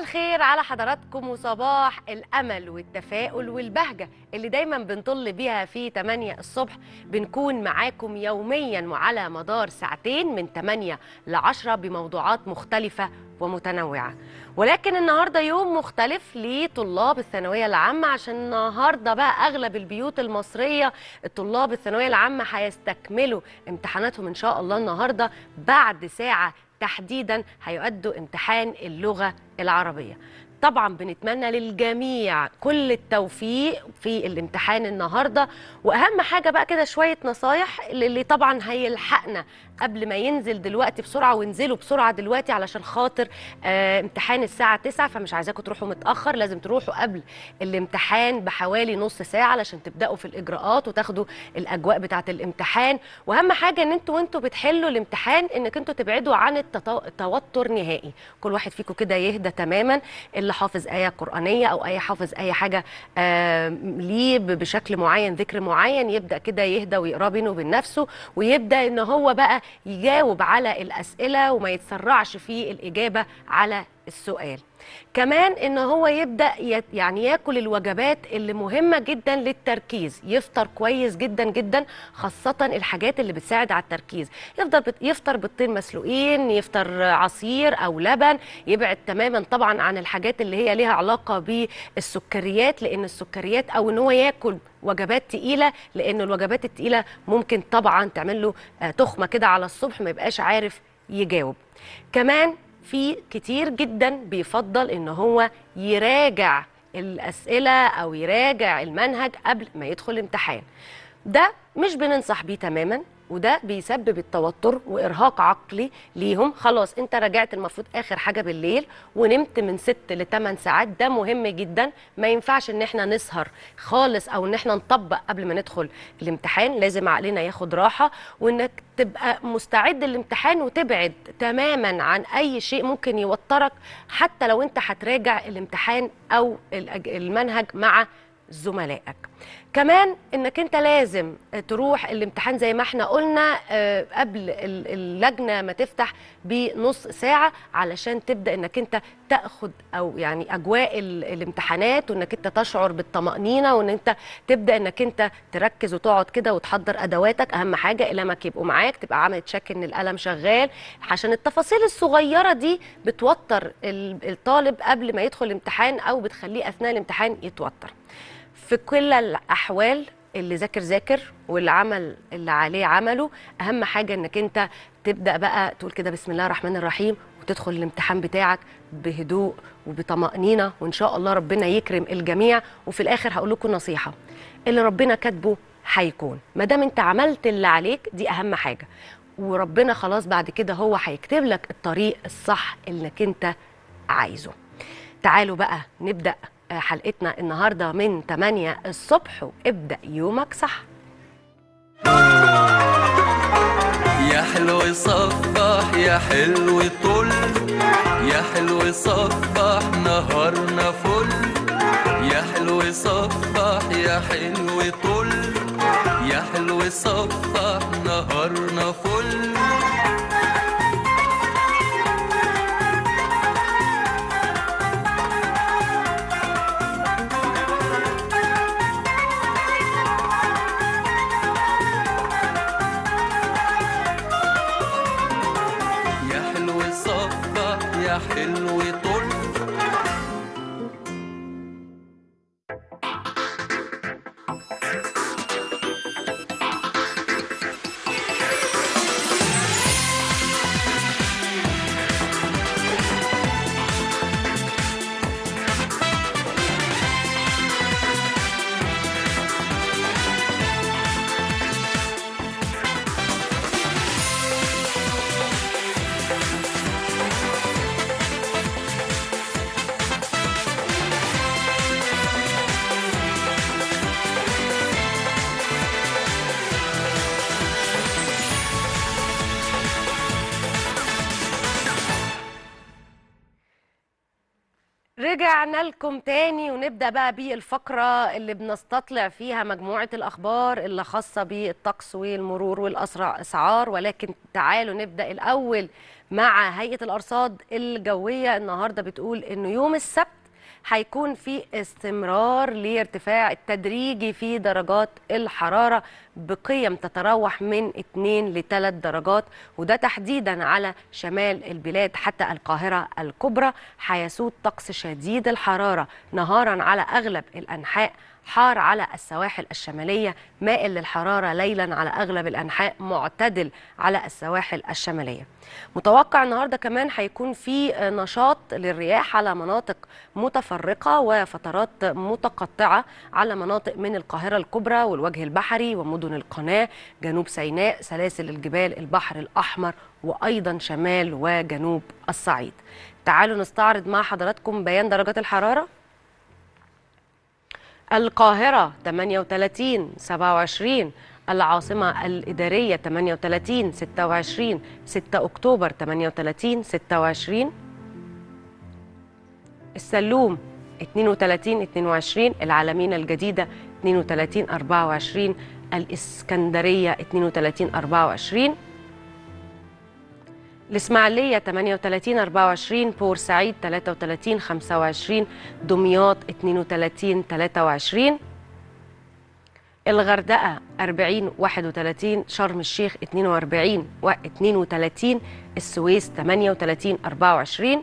الخير على حضراتكم وصباح الأمل والتفاؤل والبهجة اللي دايما بنطل بيها في 8 الصبح بنكون معاكم يوميا وعلى مدار ساعتين من 8 ل 10 بموضوعات مختلفة ومتنوعة ولكن النهاردة يوم مختلف لطلاب الثانوية العامة عشان النهاردة بقى أغلب البيوت المصرية الطلاب الثانوية العامة هيستكملوا امتحاناتهم إن شاء الله النهاردة بعد ساعة تحديدا هيؤدوا امتحان اللغة العربية طبعا بنتمنى للجميع كل التوفيق في الامتحان النهارده واهم حاجه بقى كده شويه نصايح اللي طبعا هيلحقنا قبل ما ينزل دلوقتي بسرعه وانزلوا بسرعه دلوقتي علشان خاطر آه امتحان الساعه 9 فمش عايزاكم تروحوا متاخر لازم تروحوا قبل الامتحان بحوالي نص ساعه علشان تبداوا في الاجراءات وتاخدوا الاجواء بتاعه الامتحان واهم حاجه ان انتوا وانتوا بتحلوا الامتحان انك انتوا تبعدوا عن التطو- التوتر نهائي كل واحد فيكم كده يهدى تماما اللي حافظ ايه قرانيه او اي حافظ اي حاجه آه ليه ب- بشكل معين ذكر معين يبدا كده يهدى ويقرا بينه وبين نفسه ويبدا ان هو بقى يجاوب على الاسئله وما يتسرعش في الاجابه على السؤال كمان ان هو يبدا يت- يعني ياكل الوجبات اللي مهمه جدا للتركيز يفطر كويس جدا جدا خاصه الحاجات اللي بتساعد على التركيز يفضل بت- يفطر بيضتين مسلوقين يفطر عصير او لبن يبعد تماما طبعا عن الحاجات اللي هي ليها علاقه بالسكريات لان السكريات او ان هو ياكل وجبات تقيله لان الوجبات التقيله ممكن طبعا تعمل له آه، تخمه كده على الصبح ما يبقاش عارف يجاوب كمان في كتير جدا بيفضل ان هو يراجع الاسئله او يراجع المنهج قبل ما يدخل امتحان ده مش بننصح بيه تماما وده بيسبب التوتر وارهاق عقلي ليهم خلاص انت راجعت المفروض اخر حاجه بالليل ونمت من 6 ل 8 ساعات ده مهم جدا ما ينفعش ان احنا نسهر خالص او ان احنا نطبق قبل ما ندخل الامتحان لازم عقلنا ياخد راحه وانك تبقى مستعد للامتحان وتبعد تماما عن اي شيء ممكن يوترك حتى لو انت هتراجع الامتحان او الأج- المنهج مع زملائك كمان انك انت لازم تروح الامتحان زي ما احنا قلنا آه، قبل ال- اللجنه ما تفتح بنص ساعه علشان تبدا انك انت تاخد او يعني اجواء ال- الامتحانات وانك انت تشعر بالطمانينه وان انت تبدا انك انت تركز وتقعد كده وتحضر ادواتك اهم حاجه قلمك يبقوا معاك تبقى عامل تشيك ان القلم شغال عشان التفاصيل الصغيره دي بتوتر ال- الطالب قبل ما يدخل الامتحان او بتخليه اثناء الامتحان يتوتر في كل الاحوال اللي ذاكر ذاكر واللي عمل اللي عليه عمله اهم حاجه انك انت تبدا بقى تقول كده بسم الله الرحمن الرحيم وتدخل الامتحان بتاعك بهدوء وبطمانينه وان شاء الله ربنا يكرم الجميع وفي الاخر هقول لكم نصيحه اللي ربنا كاتبه هيكون ما دام انت عملت اللي عليك دي اهم حاجه وربنا خلاص بعد كده هو هيكتب لك الطريق الصح اللي انت عايزه تعالوا بقى نبدأ آه، حلقتنا النهاردة من 8 الصبح وابدأ يومك صح يا حلو صبح يا حلو طل يا حلو صبح نهارنا فل يا حلو صبح يا حلو طل يا حلو صبح نهارنا فل يا حلو صبح يا حلو طل ورجعنا لكم تاني ونبدأ بقى بالفقرة اللي بنستطلع فيها مجموعة الأخبار اللي خاصة بالطقس والمرور والأسعار ولكن تعالوا نبدأ الأول مع هيئة الأرصاد الجوية النهاردة بتقول إنه يوم السبت هيكون في استمرار لارتفاع التدريجي في درجات الحرارة بقيم تتراوح من 2 ل 3 درجات وده تحديدا على شمال البلاد حتى القاهرة الكبرى هيسود طقس شديد الحرارة نهارا على أغلب الأنحاء حار على السواحل الشمالية مائل للحرارة ليلا على أغلب الأنحاء معتدل على السواحل الشمالية متوقع النهاردة كمان هيكون في نشاط للرياح على مناطق متفرقة وفترات متقطعة على مناطق من القاهرة الكبرى والوجه البحري ومدن القناة جنوب سيناء سلاسل الجبال البحر الأحمر وأيضا شمال وجنوب الصعيد تعالوا نستعرض مع حضراتكم بيان درجات الحرارة القاهرة 38 27 العاصمة الإدارية 38 26 6 أكتوبر 38 26 السلوم 32 22 العالمين الجديدة 32 24 الإسكندرية 32 24 الإسماعيلية 38 24 بورسعيد 33 25 دمياط 32 23 الغردقة 40 31 شرم الشيخ 42 و 32 السويس 38 24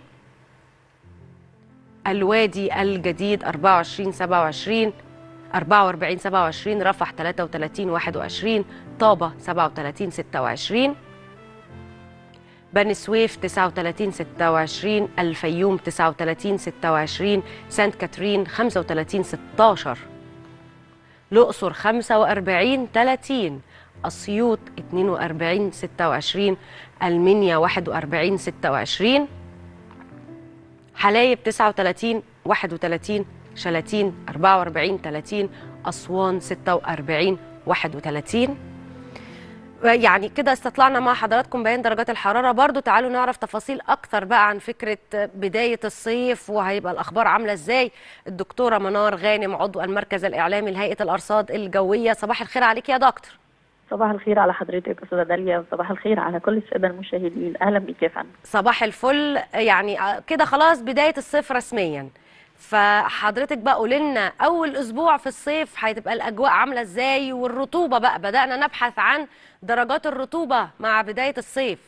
الوادي الجديد 24 27 44 27 رفح 33 21 طابة 37 26 بني سويف 39 26 الفيوم 39 26 سانت كاترين 35 16 الأقصر 45 30 أسيوط 42 26 المنيا 41 26 حلايب 39 31 شلاتين 44 30 أسوان 46 31 يعني كده استطلعنا مع حضراتكم بيان درجات الحرارة برضو تعالوا نعرف تفاصيل أكتر بقى عن فكرة بداية الصيف وهيبقى الأخبار عاملة إزاي الدكتورة منار غانم عضو المركز الإعلامي لهيئة الأرصاد الجوية صباح الخير عليك يا دكتور صباح الخير على حضرتك استاذه داليا وصباح الخير على كل الساده المشاهدين اهلا بيك يا فندم صباح الفل يعني كده خلاص بداية الصيف رسميا فحضرتك بقى قولي لنا اول اسبوع في الصيف هتبقى الاجواء عامله ازاي والرطوبه بقى بدانا نبحث عن درجات الرطوبه مع بدايه الصيف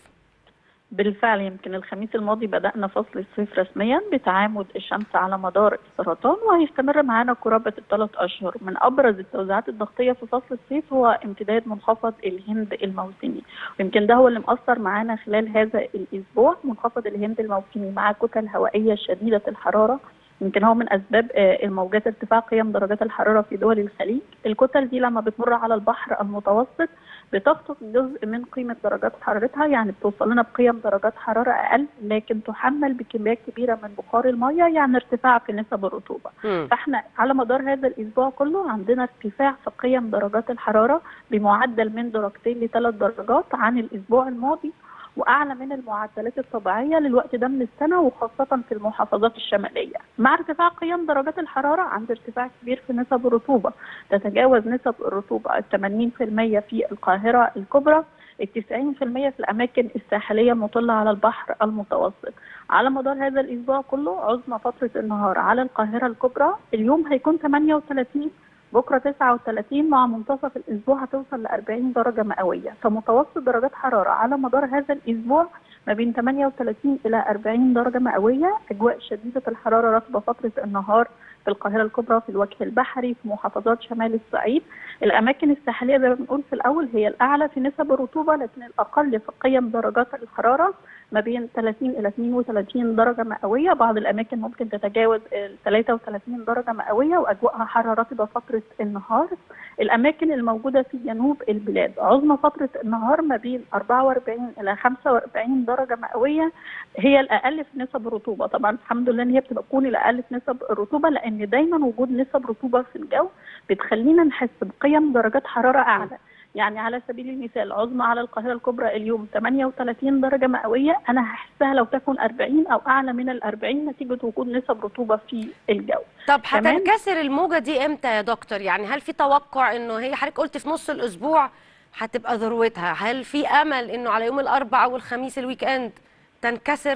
بالفعل يمكن الخميس الماضي بدأنا فصل الصيف رسميا بتعامد الشمس على مدار السرطان وهيستمر معانا قرابة الثلاث أشهر من أبرز التوزيعات الضغطية في فصل الصيف هو امتداد منخفض الهند الموسمي ويمكن ده هو اللي مأثر معانا خلال هذا الأسبوع منخفض الهند الموسمي مع كتل هوائية شديدة الحرارة يمكن هو من اسباب الموجات ارتفاع قيم درجات الحراره في دول الخليج، الكتل دي لما بتمر على البحر المتوسط بتخطف جزء من قيمه درجات حرارتها يعني بتوصل لنا بقيم درجات حراره اقل لكن تحمل بكميات كبيره من بخار الميه يعني ارتفاع في نسب الرطوبه. مم. فاحنا على مدار هذا الاسبوع كله عندنا ارتفاع في قيم درجات الحراره بمعدل من درجتين لثلاث درجات عن الاسبوع الماضي واعلى من المعدلات الطبيعيه للوقت ده من السنه وخاصه في المحافظات الشماليه. مع ارتفاع قيم درجات الحراره عند ارتفاع كبير في نسب الرطوبه، تتجاوز نسب الرطوبه ال 80% في القاهره الكبرى، ال 90% في الاماكن الساحليه المطله على البحر المتوسط. على مدار هذا الاسبوع كله عظمى فتره النهار على القاهره الكبرى، اليوم هيكون 38 بكره 39 مع منتصف الاسبوع هتوصل ل 40 درجه مئويه فمتوسط درجات حراره على مدار هذا الاسبوع ما بين 38 الى 40 درجه مئويه اجواء شديده الحراره رطبه فتره النهار في القاهره الكبرى في الوجه البحري في محافظات شمال الصعيد الاماكن الساحليه زي ما بنقول في الاول هي الاعلى في نسب الرطوبه لكن الاقل في قيم درجات الحراره ما بين 30 الى 32 درجه مئويه بعض الاماكن ممكن تتجاوز ال 33 درجه مئويه واجواءها حاره رطبه فتره النهار الاماكن الموجوده في جنوب البلاد عظمى فتره النهار ما بين 44 الى 45 درجه مئويه هي الاقل في نسب الرطوبه طبعا الحمد لله ان هي بتكون الاقل في نسب الرطوبه لان دايما وجود نسب رطوبه في الجو بتخلينا نحس بقيم درجات حراره اعلى يعني على سبيل المثال العظمى على القاهره الكبرى اليوم 38 درجه مئويه انا هحسها لو تكن 40 او اعلى من ال 40 نتيجه وجود نسب رطوبه في الجو طب كمان- هتنكسر الموجه دي امتى يا دكتور يعني هل في توقع انه هي حضرتك قلت في نص الاسبوع هتبقى ذروتها هل في امل انه على يوم الاربعاء والخميس الويك اند تنكسر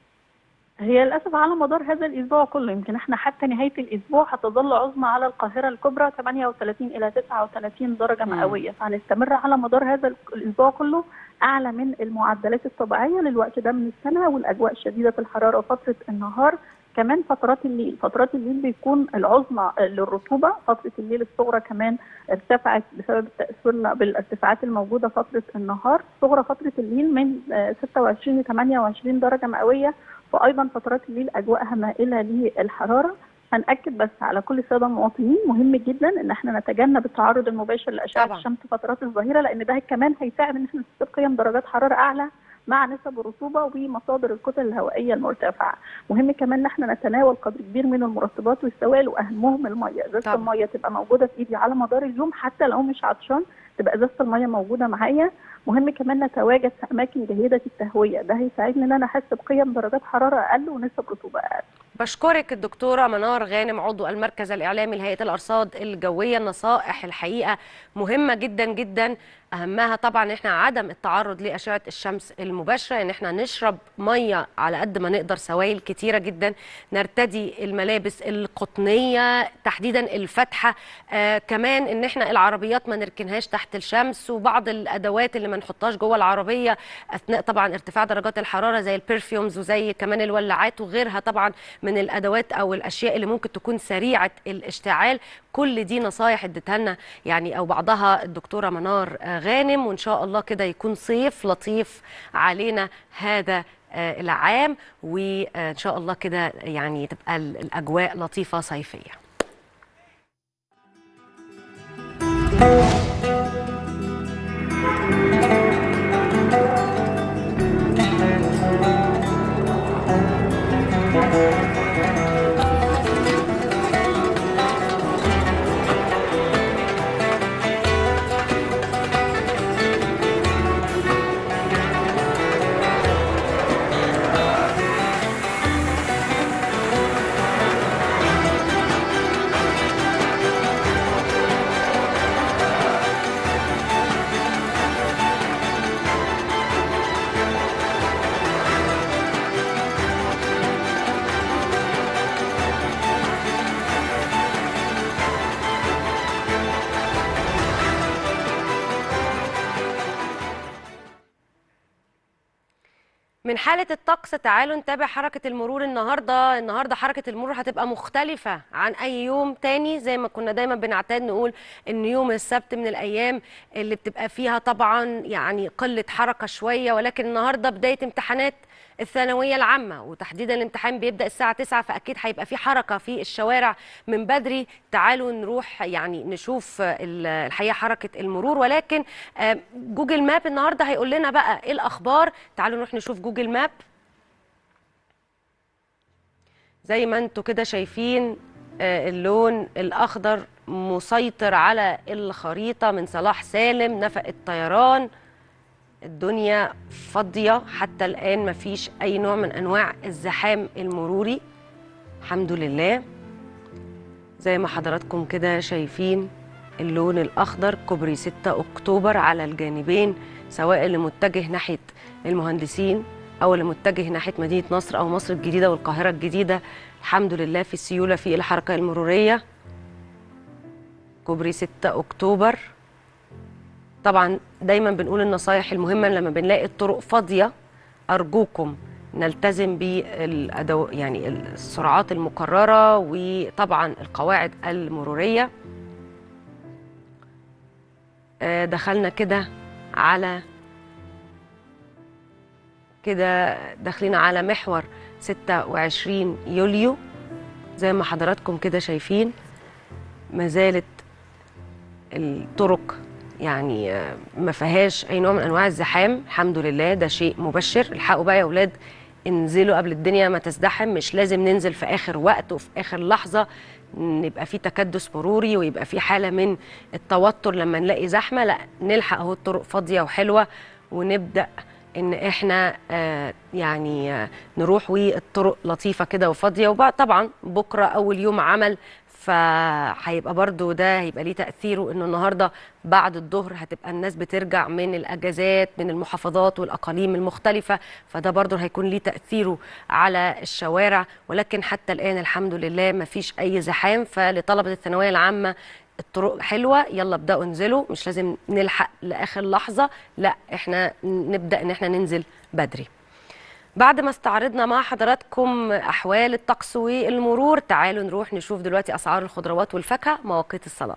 هي للاسف على مدار هذا الاسبوع كله يمكن احنا حتى نهايه الاسبوع هتظل عظمى على القاهره الكبرى 38 الى 39 درجه مم. مئويه فهنستمر على مدار هذا الاسبوع كله اعلى من المعدلات الطبيعيه للوقت ده من السنه والاجواء شديده الحراره فتره النهار كمان فترات الليل فترات الليل بيكون العظمى للرطوبه فتره الليل الصغرى كمان ارتفعت بسبب التاثر بالارتفاعات الموجوده فتره النهار الصغرى فتره الليل من آه، 26 ل 28 درجه مئويه وايضا فترات الليل اجواءها مائله للحراره هنأكد بس على كل الساده المواطنين مهم جدا ان احنا نتجنب التعرض المباشر لاشعه طبعاً. الشمس فترات الظهيره لان ده كمان هيساعد ان احنا نسيب قيم درجات حراره اعلى مع نسب الرطوبه ومصادر الكتل الهوائيه المرتفعه مهم كمان ان احنا نتناول قدر كبير من المرطبات والسوائل واهمهم الميه ازازه طبعاً. الميه تبقى موجوده في ايدي على مدار اليوم حتى لو مش عطشان تبقى ازازه الميه موجوده معايا مهم كمان نتواجد في اماكن جيده التهويه ده هيساعدني ان انا احس بقيم درجات حراره اقل ونسب رطوبه اقل بشكرك الدكتورة منار غانم عضو المركز الإعلامي لهيئة الأرصاد الجوية النصائح الحقيقة مهمة جدا جدا أهمها طبعا إحنا عدم التعرض لأشعة الشمس المباشرة إن إحنا نشرب مية على قد ما نقدر سوائل كتيرة جدا نرتدي الملابس القطنية تحديدا الفاتحة آه كمان إن إحنا العربيات ما نركنهاش تحت الشمس وبعض الأدوات اللي ما نحطهاش جوه العربية أثناء طبعا ارتفاع درجات الحرارة زي البرفيومز وزي كمان الولاعات وغيرها طبعا من الادوات او الاشياء اللي ممكن تكون سريعه الاشتعال كل دي نصايح اديتها لنا يعني او بعضها الدكتوره منار آه، غانم وان شاء الله كده يكون صيف لطيف علينا هذا آه، العام وان شاء الله كده يعني تبقى ال- الاجواء لطيفه صيفيه من حالة الطقس تعالوا نتابع حركة المرور النهاردة النهاردة حركة المرور هتبقى مختلفة عن أي يوم تاني زي ما كنا دايما بنعتاد نقول إن يوم السبت من الأيام اللي بتبقى فيها طبعا يعني قلة حركة شوية ولكن النهاردة بداية امتحانات الثانوية العامة وتحديدا الامتحان بيبدأ الساعة 9 فأكيد هيبقى في حركة في الشوارع من بدري تعالوا نروح يعني نشوف ال- الحقيقة حركة المرور ولكن آه، جوجل ماب النهاردة هيقول لنا بقى إيه الأخبار تعالوا نروح نشوف جوجل ماب زي ما انتوا كده شايفين آه، اللون الأخضر مسيطر على الخريطة من صلاح سالم نفق الطيران الدنيا فاضية حتى الآن مفيش أي نوع من أنواع الزحام المروري الحمد لله زي ما حضراتكم كده شايفين اللون الأخضر كوبري 6 أكتوبر على الجانبين سواء اللي متجه ناحية المهندسين أو اللي متجه ناحية مدينة نصر أو مصر الجديدة والقاهرة الجديدة الحمد لله في سيولة في الحركة المرورية كوبري 6 أكتوبر طبعا دايما بنقول النصايح المهمه لما بنلاقي الطرق فاضيه ارجوكم نلتزم بالأدو يعني السرعات المقرره وطبعا القواعد المروريه آه، دخلنا كده على كده داخلين على محور 26 يوليو زي ما حضراتكم كده شايفين ما زالت الطرق يعني آه، ما فيهاش اي نوع من انواع الزحام الحمد لله ده شيء مبشر الحقوا بقى يا اولاد انزلوا قبل الدنيا ما تزدحم مش لازم ننزل في اخر وقت وفي اخر لحظه يبقى في تكدس مروري ويبقى في حاله من التوتر لما نلاقي زحمه لا نلحق اهو الطرق فاضيه وحلوه ونبدا ان احنا آه يعني آه نروح والطرق لطيفه كده وفاضيه وبعد طبعا بكره اول يوم عمل فهيبقى برضو ده هيبقى ليه تاثيره انه النهارده بعد الظهر هتبقى الناس بترجع من الاجازات من المحافظات والاقاليم المختلفه فده برضو هيكون ليه تاثيره على الشوارع ولكن حتى الان الحمد لله ما فيش اي زحام فلطلبه الثانويه العامه الطرق حلوه يلا ابداوا انزلوا مش لازم نلحق لاخر لحظه لا احنا نبدا ان احنا ننزل بدري بعد ما استعرضنا مع حضراتكم احوال الطقس والمرور تعالوا نروح نشوف دلوقتي اسعار الخضروات والفاكهه مواقيت الصلاه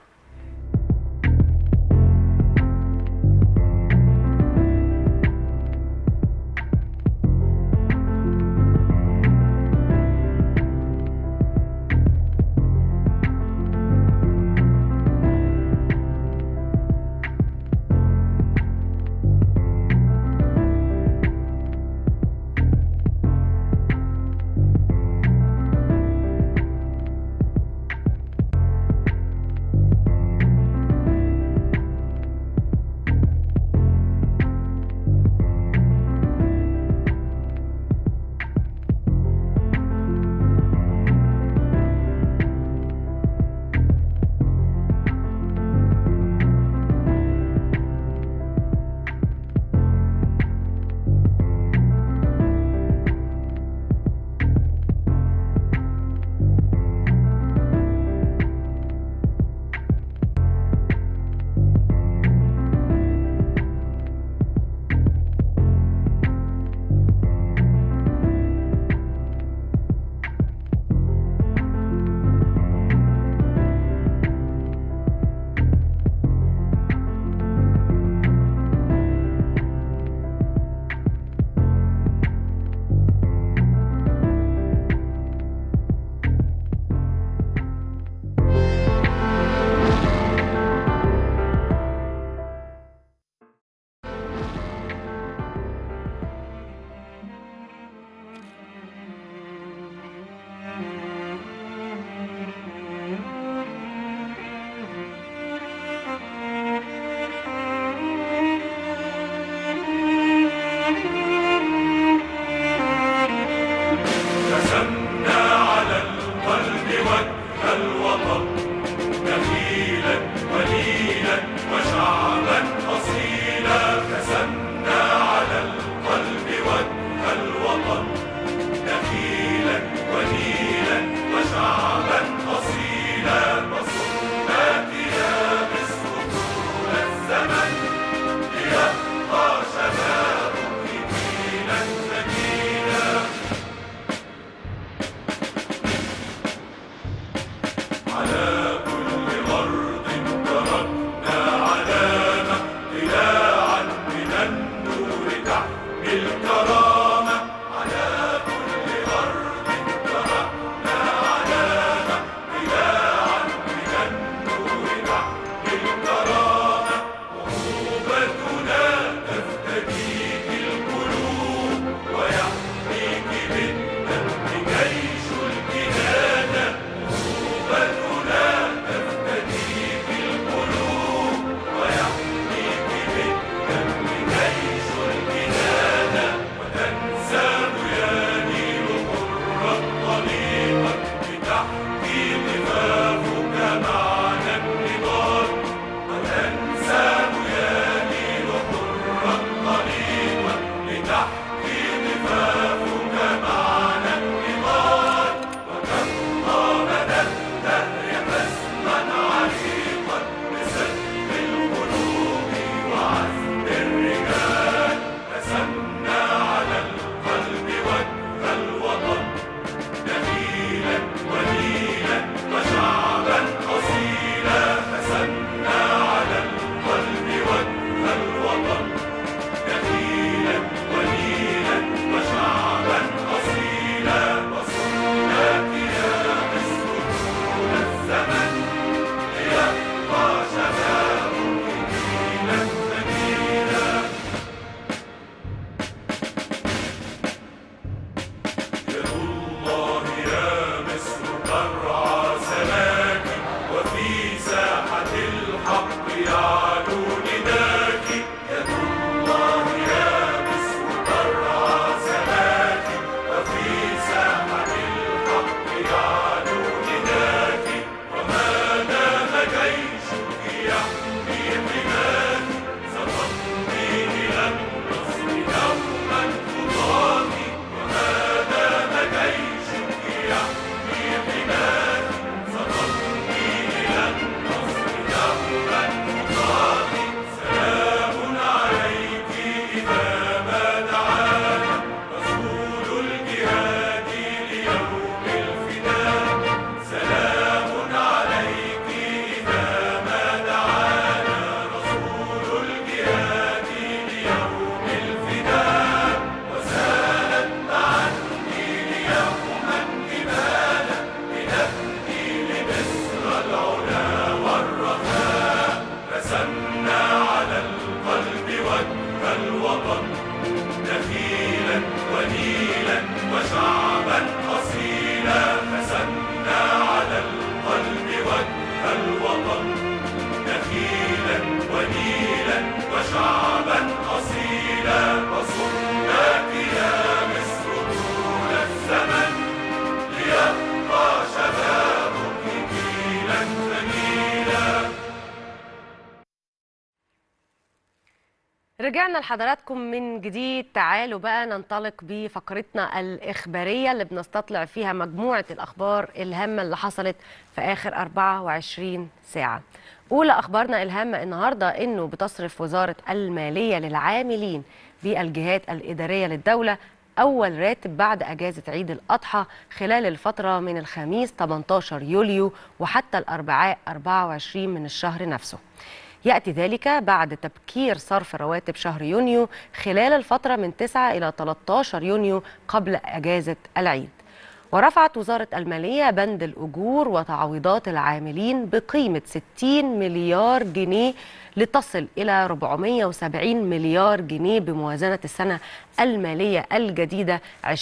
رجعنا لحضراتكم من جديد تعالوا بقى ننطلق بفقرتنا الإخبارية اللي بنستطلع فيها مجموعة الأخبار الهامة اللي حصلت في آخر 24 ساعة أولى أخبارنا الهامة النهاردة إنه بتصرف وزارة المالية للعاملين بالجهات الإدارية للدولة أول راتب بعد أجازة عيد الأضحى خلال الفترة من الخميس 18 يوليو وحتى الأربعاء 24 من الشهر نفسه يأتي ذلك بعد تبكير صرف رواتب شهر يونيو خلال الفترة من 9 إلى 13 يونيو قبل أجازة العيد ورفعت وزارة المالية بند الأجور وتعويضات العاملين بقيمة 60 مليار جنيه لتصل إلى 470 مليار جنيه بموازنة السنة المالية الجديدة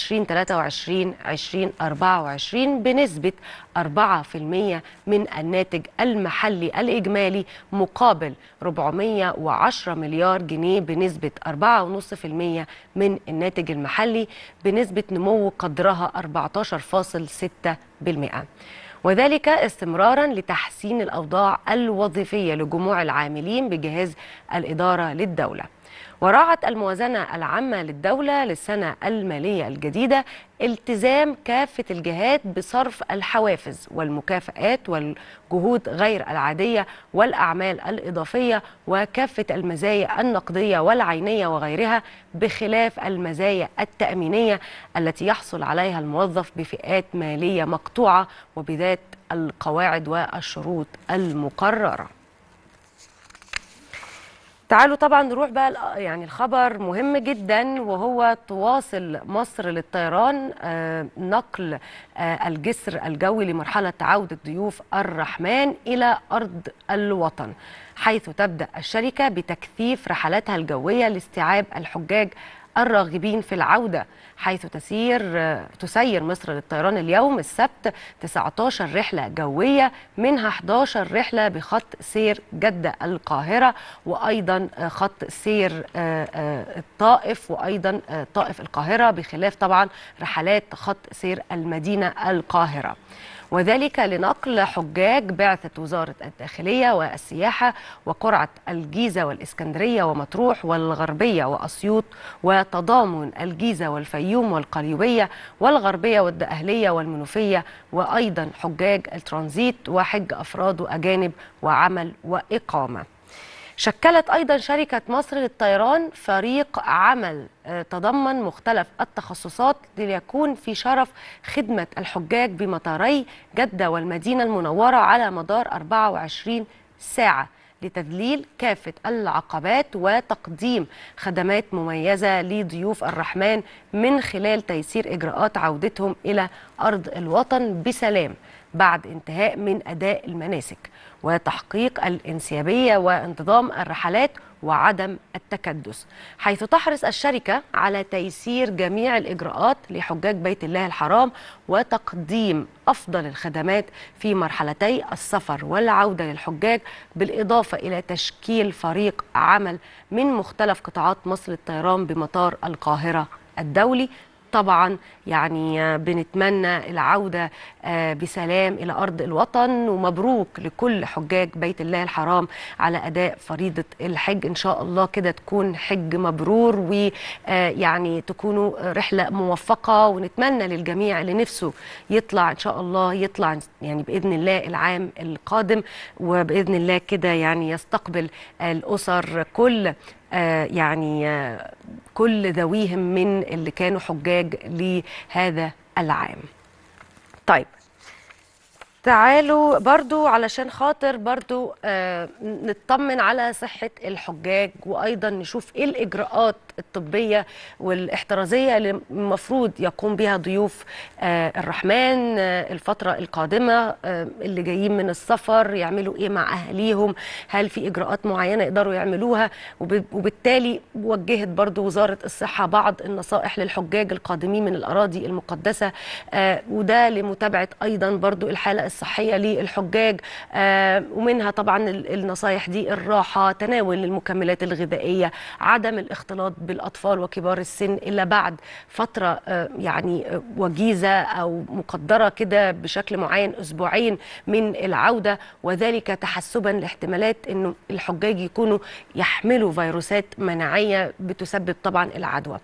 2023-2024 بنسبة 4% من الناتج المحلي الإجمالي مقابل 410 مليار جنيه بنسبة 4.5% من الناتج المحلي بنسبة نمو قدرها 14.6% وذلك استمرارا لتحسين الاوضاع الوظيفيه لجموع العاملين بجهاز الاداره للدوله. وراعت الموازنه العامه للدوله للسنه الماليه الجديده التزام كافه الجهات بصرف الحوافز والمكافآت والجهود غير العاديه والاعمال الاضافيه وكافه المزايا النقديه والعينيه وغيرها بخلاف المزايا التامينيه التي يحصل عليها الموظف بفئات ماليه مقطوعه وبذات القواعد والشروط المقرره. تعالوا طبعا نروح بقى يعني الخبر مهم جدا وهو تواصل مصر للطيران نقل الجسر الجوي لمرحلة عودة ضيوف الرحمن إلى أرض الوطن حيث تبدأ الشركة بتكثيف رحلاتها الجوية لاستيعاب الحجاج الراغبين في العودة حيث تسير تسير مصر للطيران اليوم السبت 19 رحلة جوية منها 11 رحلة بخط سير جدة القاهرة وأيضا خط سير الطائف وأيضا طائف القاهرة بخلاف طبعا رحلات خط سير المدينة القاهرة وذلك لنقل حجاج بعثة وزارة الداخلية والسياحة وقرعة الجيزة والإسكندرية ومطروح والغربية وأسيوط وتضامن الجيزة والفيوم والقليوبية والغربية والدقهلية والمنوفية وأيضا حجاج الترانزيت وحج أفراد أجانب وعمل وإقامة شكلت أيضا شركة مصر للطيران فريق عمل تضمن مختلف التخصصات ليكون في شرف خدمة الحجاج بمطاري جدة والمدينة المنورة على مدار 24 ساعة لتذليل كافة العقبات وتقديم خدمات مميزة لضيوف الرحمن من خلال تيسير إجراءات عودتهم إلى أرض الوطن بسلام بعد انتهاء من أداء المناسك وتحقيق الانسيابية وانتظام الرحلات وعدم التكدس حيث تحرص الشركة على تيسير جميع الإجراءات لحجاج بيت الله الحرام وتقديم أفضل الخدمات في مرحلتي السفر والعودة للحجاج بالإضافة إلى تشكيل فريق عمل من مختلف قطاعات مصر للطيران بمطار القاهرة الدولي طبعا يعني بنتمنى العودة بسلام إلى أرض الوطن ومبروك لكل حجاج بيت الله الحرام على أداء فريضة الحج إن شاء الله كده تكون حج مبرور ويعني تكونوا رحلة موفقة ونتمنى للجميع اللي نفسه يطلع إن شاء الله يطلع يعني بإذن الله العام القادم وبإذن الله كده يعني يستقبل الأسر كل آه يعني آه كل ذويهم من اللي كانوا حجاج لهذا العام طيب تعالوا برضو علشان خاطر برضو آه نطمن على صحة الحجاج وأيضا نشوف إيه الإجراءات الطبية والاحترازية اللي المفروض يقوم بها ضيوف آه الرحمن آه الفترة القادمة آه اللي جايين من السفر يعملوا إيه مع أهليهم هل في إجراءات معينة يقدروا يعملوها وبالتالي وجهت برضو وزارة الصحة بعض النصائح للحجاج القادمين من الأراضي المقدسة آه وده لمتابعة أيضا برضو الحالة الصحيه للحجاج آه، ومنها طبعا ال- النصايح دي الراحه تناول المكملات الغذائيه عدم الاختلاط بالاطفال وكبار السن الا بعد فتره آه، يعني آه، وجيزه او مقدره كده بشكل معين اسبوعين من العوده وذلك تحسبا لاحتمالات انه الحجاج يكونوا يحملوا فيروسات مناعيه بتسبب طبعا العدوى.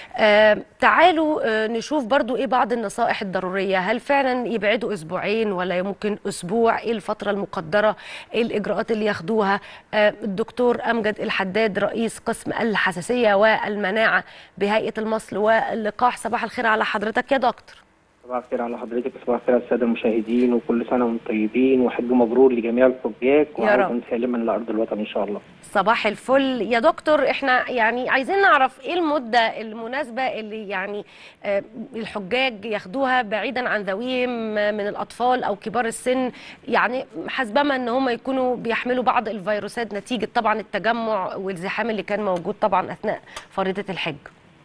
آه تعالوا آه نشوف برضو ايه بعض النصائح الضروريه، هل فعلا يبعدوا اسبوعين ولا ممكن اسبوع؟ ايه الفتره المقدره؟ ايه الاجراءات اللي ياخدوها؟ آه الدكتور امجد الحداد رئيس قسم الحساسيه والمناعه بهيئه المصل واللقاح، صباح الخير على حضرتك يا دكتور. صباح الخير على حضرتك صباح الخير على الساده المشاهدين وكل سنه وانتم طيبين وحج مبرور لجميع الحجاج يا وعودا رب. سالما لارض الوطن ان شاء الله. صباح الفل يا دكتور احنا يعني عايزين نعرف ايه المدة المناسبة اللي يعني آه، الحجاج ياخدوها بعيدا عن ذويهم آه، من الأطفال أو كبار السن يعني حسبما ان هم يكونوا بيحملوا بعض الفيروسات نتيجة طبعا التجمع والزحام اللي كان موجود طبعا أثناء فريضة الحج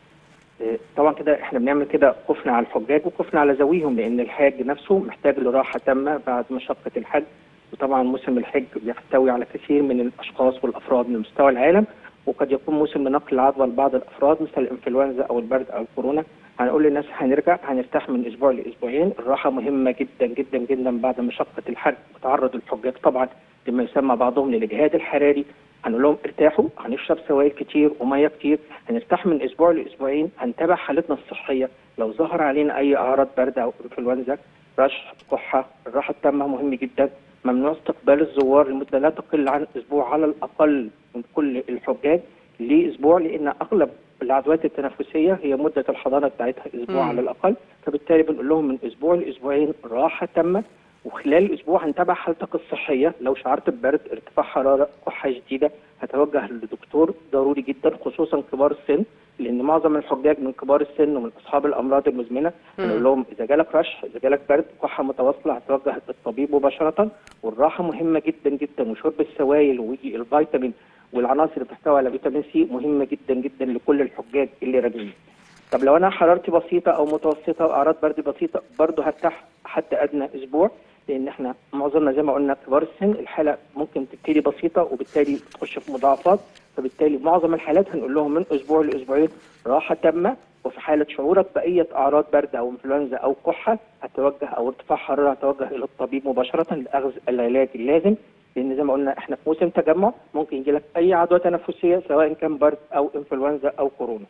إيه، طبعا كده احنا بنعمل كده خوفنا على الحجاج وخوفنا على ذويهم لان الحاج نفسه محتاج لراحه تامه بعد مشقه الحج وطبعا موسم الحج بيحتوي على كثير من الاشخاص والافراد من مستوى العالم وقد يكون موسم لنقل العدوى لبعض الافراد مثل الانفلونزا او البرد او الكورونا هنقول للناس هنرجع هنرتاح من اسبوع لاسبوعين الراحه مهمه جدا جدا جدا بعد مشقه الحج وتعرض الحجاج طبعا لما يسمى بعضهم للاجهاد الحراري هنقول لهم ارتاحوا هنشرب سوائل كتير وميه كتير هنرتاح من اسبوع لاسبوعين هنتابع حالتنا الصحيه لو ظهر علينا اي اعراض برد او انفلونزا رشح كحه الراحه التامه مهم جدا ممنوع استقبال الزوار لمده لا تقل عن اسبوع على الاقل من كل الحجاج لاسبوع لان اغلب العدوات التنفسيه هي مده الحضانه بتاعتها اسبوع مم. على الاقل فبالتالي بنقول لهم من اسبوع لاسبوعين راحه تامه وخلال الاسبوع هنتابع حالتك الصحيه لو شعرت ببرد ارتفاع حراره كحه شديده هتوجه لدكتور ضروري جدا خصوصا كبار السن لان معظم الحجاج من كبار السن ومن اصحاب الامراض المزمنه هنقول لهم اذا جالك رشح اذا جالك برد كحه متواصله هتوجه للطبيب مباشره والراحه مهمه جدا جدا وشرب السوائل والفيتامين والعناصر اللي بتحتوي على فيتامين سي مهمه جدا جدا لكل الحجاج اللي راجعين طب لو انا حرارتي بسيطه او متوسطه واعراض برد بسيطه برضه هرتاح حد ادنى اسبوع لان احنا معظمنا زي ما قلنا كبار السن الحاله ممكن تبتدي بسيطه وبالتالي تخش في مضاعفات فبالتالي معظم الحالات هنقول لهم من اسبوع لاسبوعين راحه تامه وفي حاله شعورك باي اعراض برد او انفلونزا او كحه هتوجه او ارتفاع حراره هتوجه الى الطبيب مباشره لاخذ العلاج اللازم لان زي ما قلنا احنا في موسم تجمع ممكن يجي لك اي عدوى تنفسيه سواء كان برد او انفلونزا او كورونا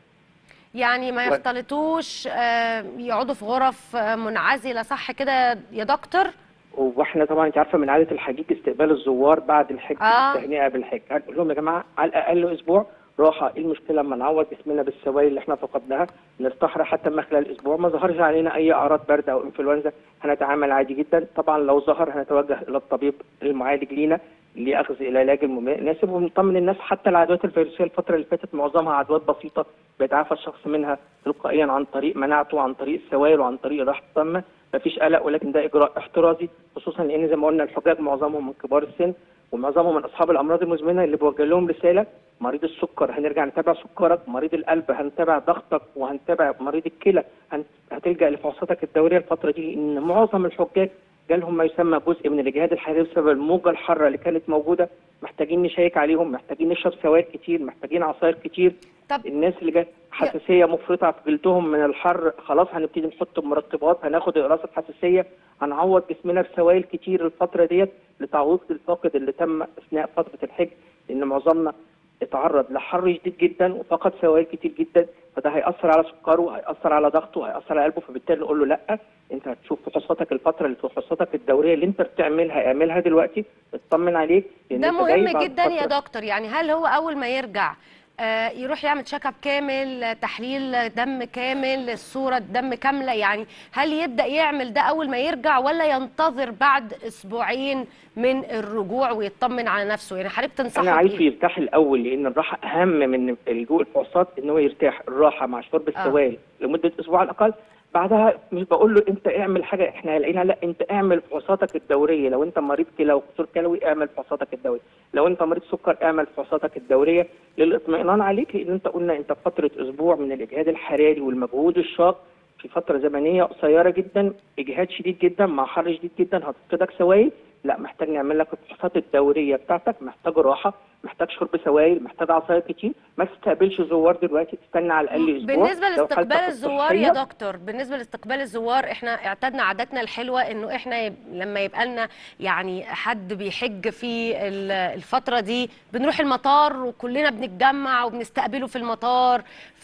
يعني ما و- يختلطوش آه، يقعدوا في غرف آه، منعزلة صح كده يا دكتور؟ واحنا طبعا انت عارفه من عاده الحجيج استقبال الزوار بعد الحج آه. التهنئه بالحج هنقول لهم يا جماعه على الاقل اسبوع راحه ايه المشكله اما نعوض جسمنا بالسوائل اللي احنا فقدناها نرتاح حتى ما خلال اسبوع ما ظهرش علينا اي اعراض برد او انفلونزا هنتعامل عادي جدا طبعا لو ظهر هنتوجه الى الطبيب المعالج لينا لاخذ العلاج المناسب ونطمن الناس حتى العدوات الفيروسيه الفتره اللي فاتت معظمها عدوات بسيطه بيتعافى الشخص منها تلقائيا عن طريق مناعته عن طريق السوائل وعن طريق الراحه التامه مفيش قلق ولكن ده اجراء احترازي خصوصا لان زي ما قلنا الحجاج معظمهم من كبار السن ومعظمهم من اصحاب الامراض المزمنه اللي بوجه لهم رساله مريض السكر هنرجع نتابع سكرك مريض القلب هنتابع ضغطك وهنتابع مريض الكلى هن- هتلجا لفحوصاتك الدوريه الفتره دي لان معظم الحجاج جالهم ما يسمى جزء من الاجهاد الحراري بسبب الموجه الحاره اللي كانت موجوده محتاجين نشيك عليهم محتاجين نشرب سوائل كتير محتاجين عصاير كتير طب الناس اللي جات حساسيه مفرطه في جلدهم من الحر خلاص هنبتدي نحط مرطبات هناخد اقراص الحساسيه هنعوض جسمنا بسوائل كتير الفتره ديت لتعويض الفاقد اللي تم اثناء فتره الحج لان معظمنا اتعرض لحر شديد جدا وفقد سوائل كتير جدا فده هيأثر على سكره هيأثر على ضغطه هيأثر على قلبه فبالتالي نقول له لا انت هتشوف فحوصاتك الفتره اللي فحوصاتك الدوريه اللي انت بتعملها اعملها دلوقتي اطمن عليك لان ده انت جاي مهم بعد جدا يا فترة. دكتور يعني هل هو اول ما يرجع آه، يروح يعمل تشيك اب كامل آه، تحليل دم كامل صوره دم كامله يعني هل يبدا يعمل ده اول ما يرجع ولا ينتظر بعد اسبوعين من الرجوع ويطمن على نفسه يعني حضرتك تنصحه انا عايزه بإيه؟ يرتاح الاول لان الراحه اهم من اللجوء الفحوصات ان هو يرتاح الراحه مع شرب السوائل لمده اسبوع على الاقل بعدها مش بقول له انت اعمل حاجه احنا لقينا لا انت اعمل فحوصاتك الدوريه لو انت مريض كلى وكسور كلوي اعمل فحوصاتك الدوريه لو انت مريض سكر اعمل فحوصاتك الدوريه للاطمئنان عليك لان انت قلنا انت في فتره اسبوع من الاجهاد الحراري والمجهود الشاق في فتره زمنيه قصيره جدا اجهاد شديد جدا مع حر شديد جدا هتفقدك سوائل لا محتاج نعمل لك الفحوصات الدوريه بتاعتك محتاج راحه محتاج شرب سوائل محتاج عصاير كتير ما تستقبلش زوار دلوقتي تستنى على الاقل اسبوع بالنسبه لو لاستقبال حالتك الزوار يا الصحية- دكتور بالنسبه لاستقبال الزوار احنا اعتدنا عاداتنا الحلوه انه احنا يب... لما يبقى لنا يعني حد بيحج في ال- الفتره دي بنروح المطار وكلنا بنتجمع وبنستقبله في المطار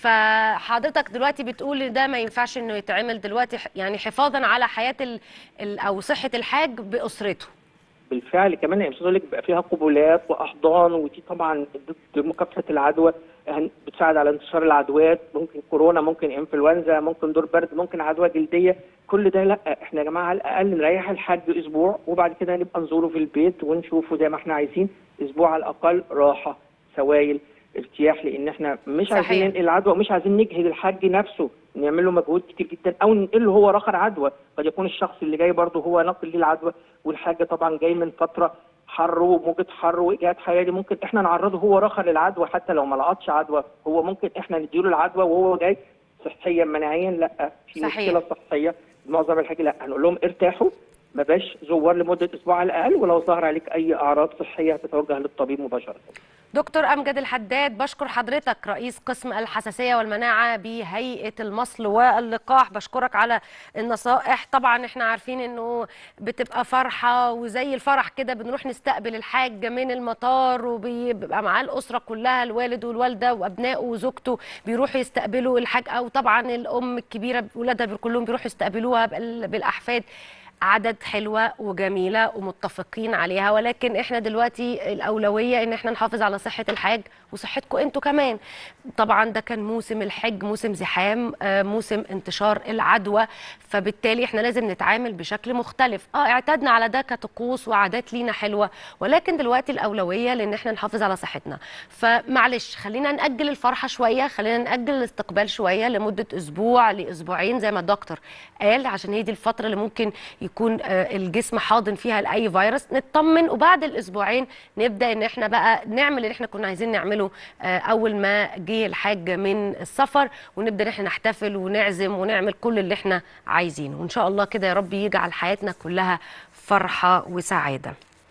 فحضرتك دلوقتي بتقول ان ده ما ينفعش انه يتعمل دلوقتي ح- يعني حفاظا على حياه ال... ال... او صحه الحاج باسرته بالفعل كمان يا استاذ لك بيبقى فيها قبولات واحضان ودي طبعا ضد مكافحه العدوى هن- بتساعد على انتشار العدوات ممكن كورونا ممكن انفلونزا ممكن دور برد ممكن عدوى جلديه كل ده لا احنا يا جماعه على الاقل نريح الحاج اسبوع وبعد كده نبقى نزوره في البيت ونشوفه زي ما احنا عايزين اسبوع على الاقل راحه سوائل ارتياح لان احنا مش صحيح. عايزين ننقل العدوى ومش عايزين نجهد الحاج نفسه نعمل له مجهود كتير جدا او ننقل له هو رخر عدوى قد يكون الشخص اللي جاي برضه هو ناقل ليه العدوى والحاج طبعا جاي من فتره حر وموجة حر واجهاد حراري ممكن احنا نعرضه هو رخر للعدوى حتى لو ما لقطش عدوى هو ممكن احنا نديله العدوى وهو جاي صحيا مناعيا لا في صحيح. مشكله صحيه معظم الحاجه لا هنقول لهم ارتاحوا ما باش زوار لمده اسبوع على الاقل ولو ظهر عليك اي اعراض صحيه هتتوجه للطبيب مباشره دكتور امجد الحداد بشكر حضرتك رئيس قسم الحساسيه والمناعه بهيئه المصل واللقاح بشكرك على النصائح طبعا احنا عارفين انه بتبقى فرحه وزي الفرح كده بنروح نستقبل الحاج من المطار وبيبقى معاه الاسره كلها الوالد والوالده وابنائه وزوجته بيروحوا يستقبلوا الحاج او طبعا الام الكبيره ولادها كلهم بيروحوا يستقبلوها بال- بالاحفاد عدد حلوة وجميلة ومتفقين عليها ولكن احنا دلوقتي الأولوية ان احنا نحافظ على صحة الحاج وصحتكم انتوا كمان طبعا ده كان موسم الحج موسم زحام آه، موسم انتشار العدوى فبالتالي احنا لازم نتعامل بشكل مختلف اه اعتدنا على ده كطقوس وعادات لينا حلوة ولكن دلوقتي الأولوية لان احنا نحافظ على صحتنا فمعلش خلينا نأجل الفرحة شوية خلينا نأجل الاستقبال شوية لمدة أسبوع لأسبوعين زي ما الدكتور قال عشان هي دي الفترة اللي ممكن يكون آه، الجسم حاضن فيها لأي فيروس نطمن وبعد الأسبوعين نبدأ إن احنا بقى نعمل اللي احنا كنا عايزين نعمله آه، أول ما جه الحاج من السفر ونبدأ إن احنا نحتفل ونعزم ونعمل كل اللي احنا عايزينه وإن شاء الله كده يا رب يجعل حياتنا كلها فرحة وسعادة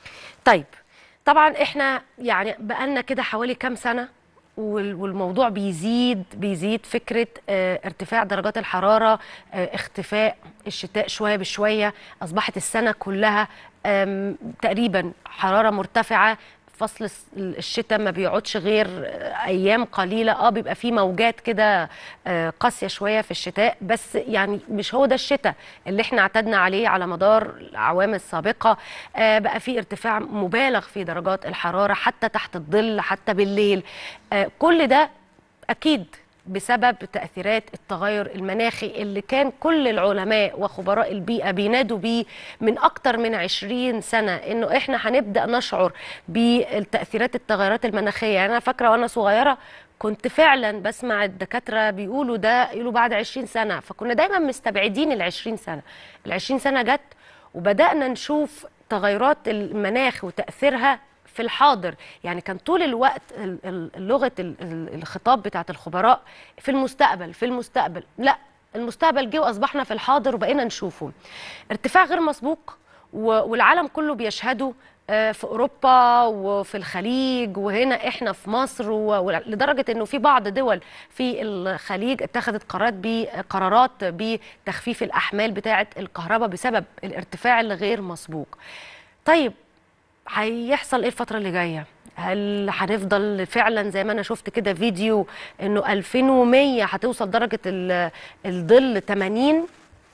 طيب طبعا احنا يعني بقالنا كده حوالي كام سنه وال- والموضوع بيزيد بيزيد فكره آه، ارتفاع درجات الحراره آه، اختفاء الشتاء شويه بشويه اصبحت السنه كلها آم، تقريبا حراره مرتفعه فصل الس- الشتاء ما بيقعدش غير آه، ايام قليله اه بيبقى فيه موجات كده آه، قاسيه شويه في الشتاء بس يعني مش هو ده الشتاء اللي احنا اعتدنا عليه على مدار الاعوام السابقه آه، بقى في ارتفاع مبالغ في درجات الحراره حتى تحت الظل حتى بالليل آه، كل ده اكيد بسبب تأثيرات التغير المناخي اللي كان كل العلماء وخبراء البيئة بينادوا بيه من أكتر من 20 سنة إنه إحنا هنبدأ نشعر بالتأثيرات التغيرات المناخية يعني أنا فاكرة وأنا صغيرة كنت فعلا بسمع الدكاترة بيقولوا ده يقولوا بعد 20 سنة فكنا دايما مستبعدين ال 20 سنة ال 20 سنة جت وبدأنا نشوف تغيرات المناخ وتأثيرها في الحاضر يعني كان طول الوقت ال- ال- لغه ال- ال- الخطاب بتاعت الخبراء في المستقبل في المستقبل لا المستقبل جه واصبحنا في الحاضر وبقينا نشوفه ارتفاع غير مسبوق و- والعالم كله بيشهده آه، في اوروبا وفي الخليج وهنا احنا في مصر و- ولدرجه انه في بعض دول في الخليج اتخذت قرارات بقرارات بتخفيف الاحمال بتاعه الكهرباء بسبب الارتفاع الغير مسبوق طيب هيحصل ايه الفترة اللي جاية؟ هل هنفضل فعلا زي ما انا شفت كده فيديو انه 2100 هتوصل درجة ال- الظل 80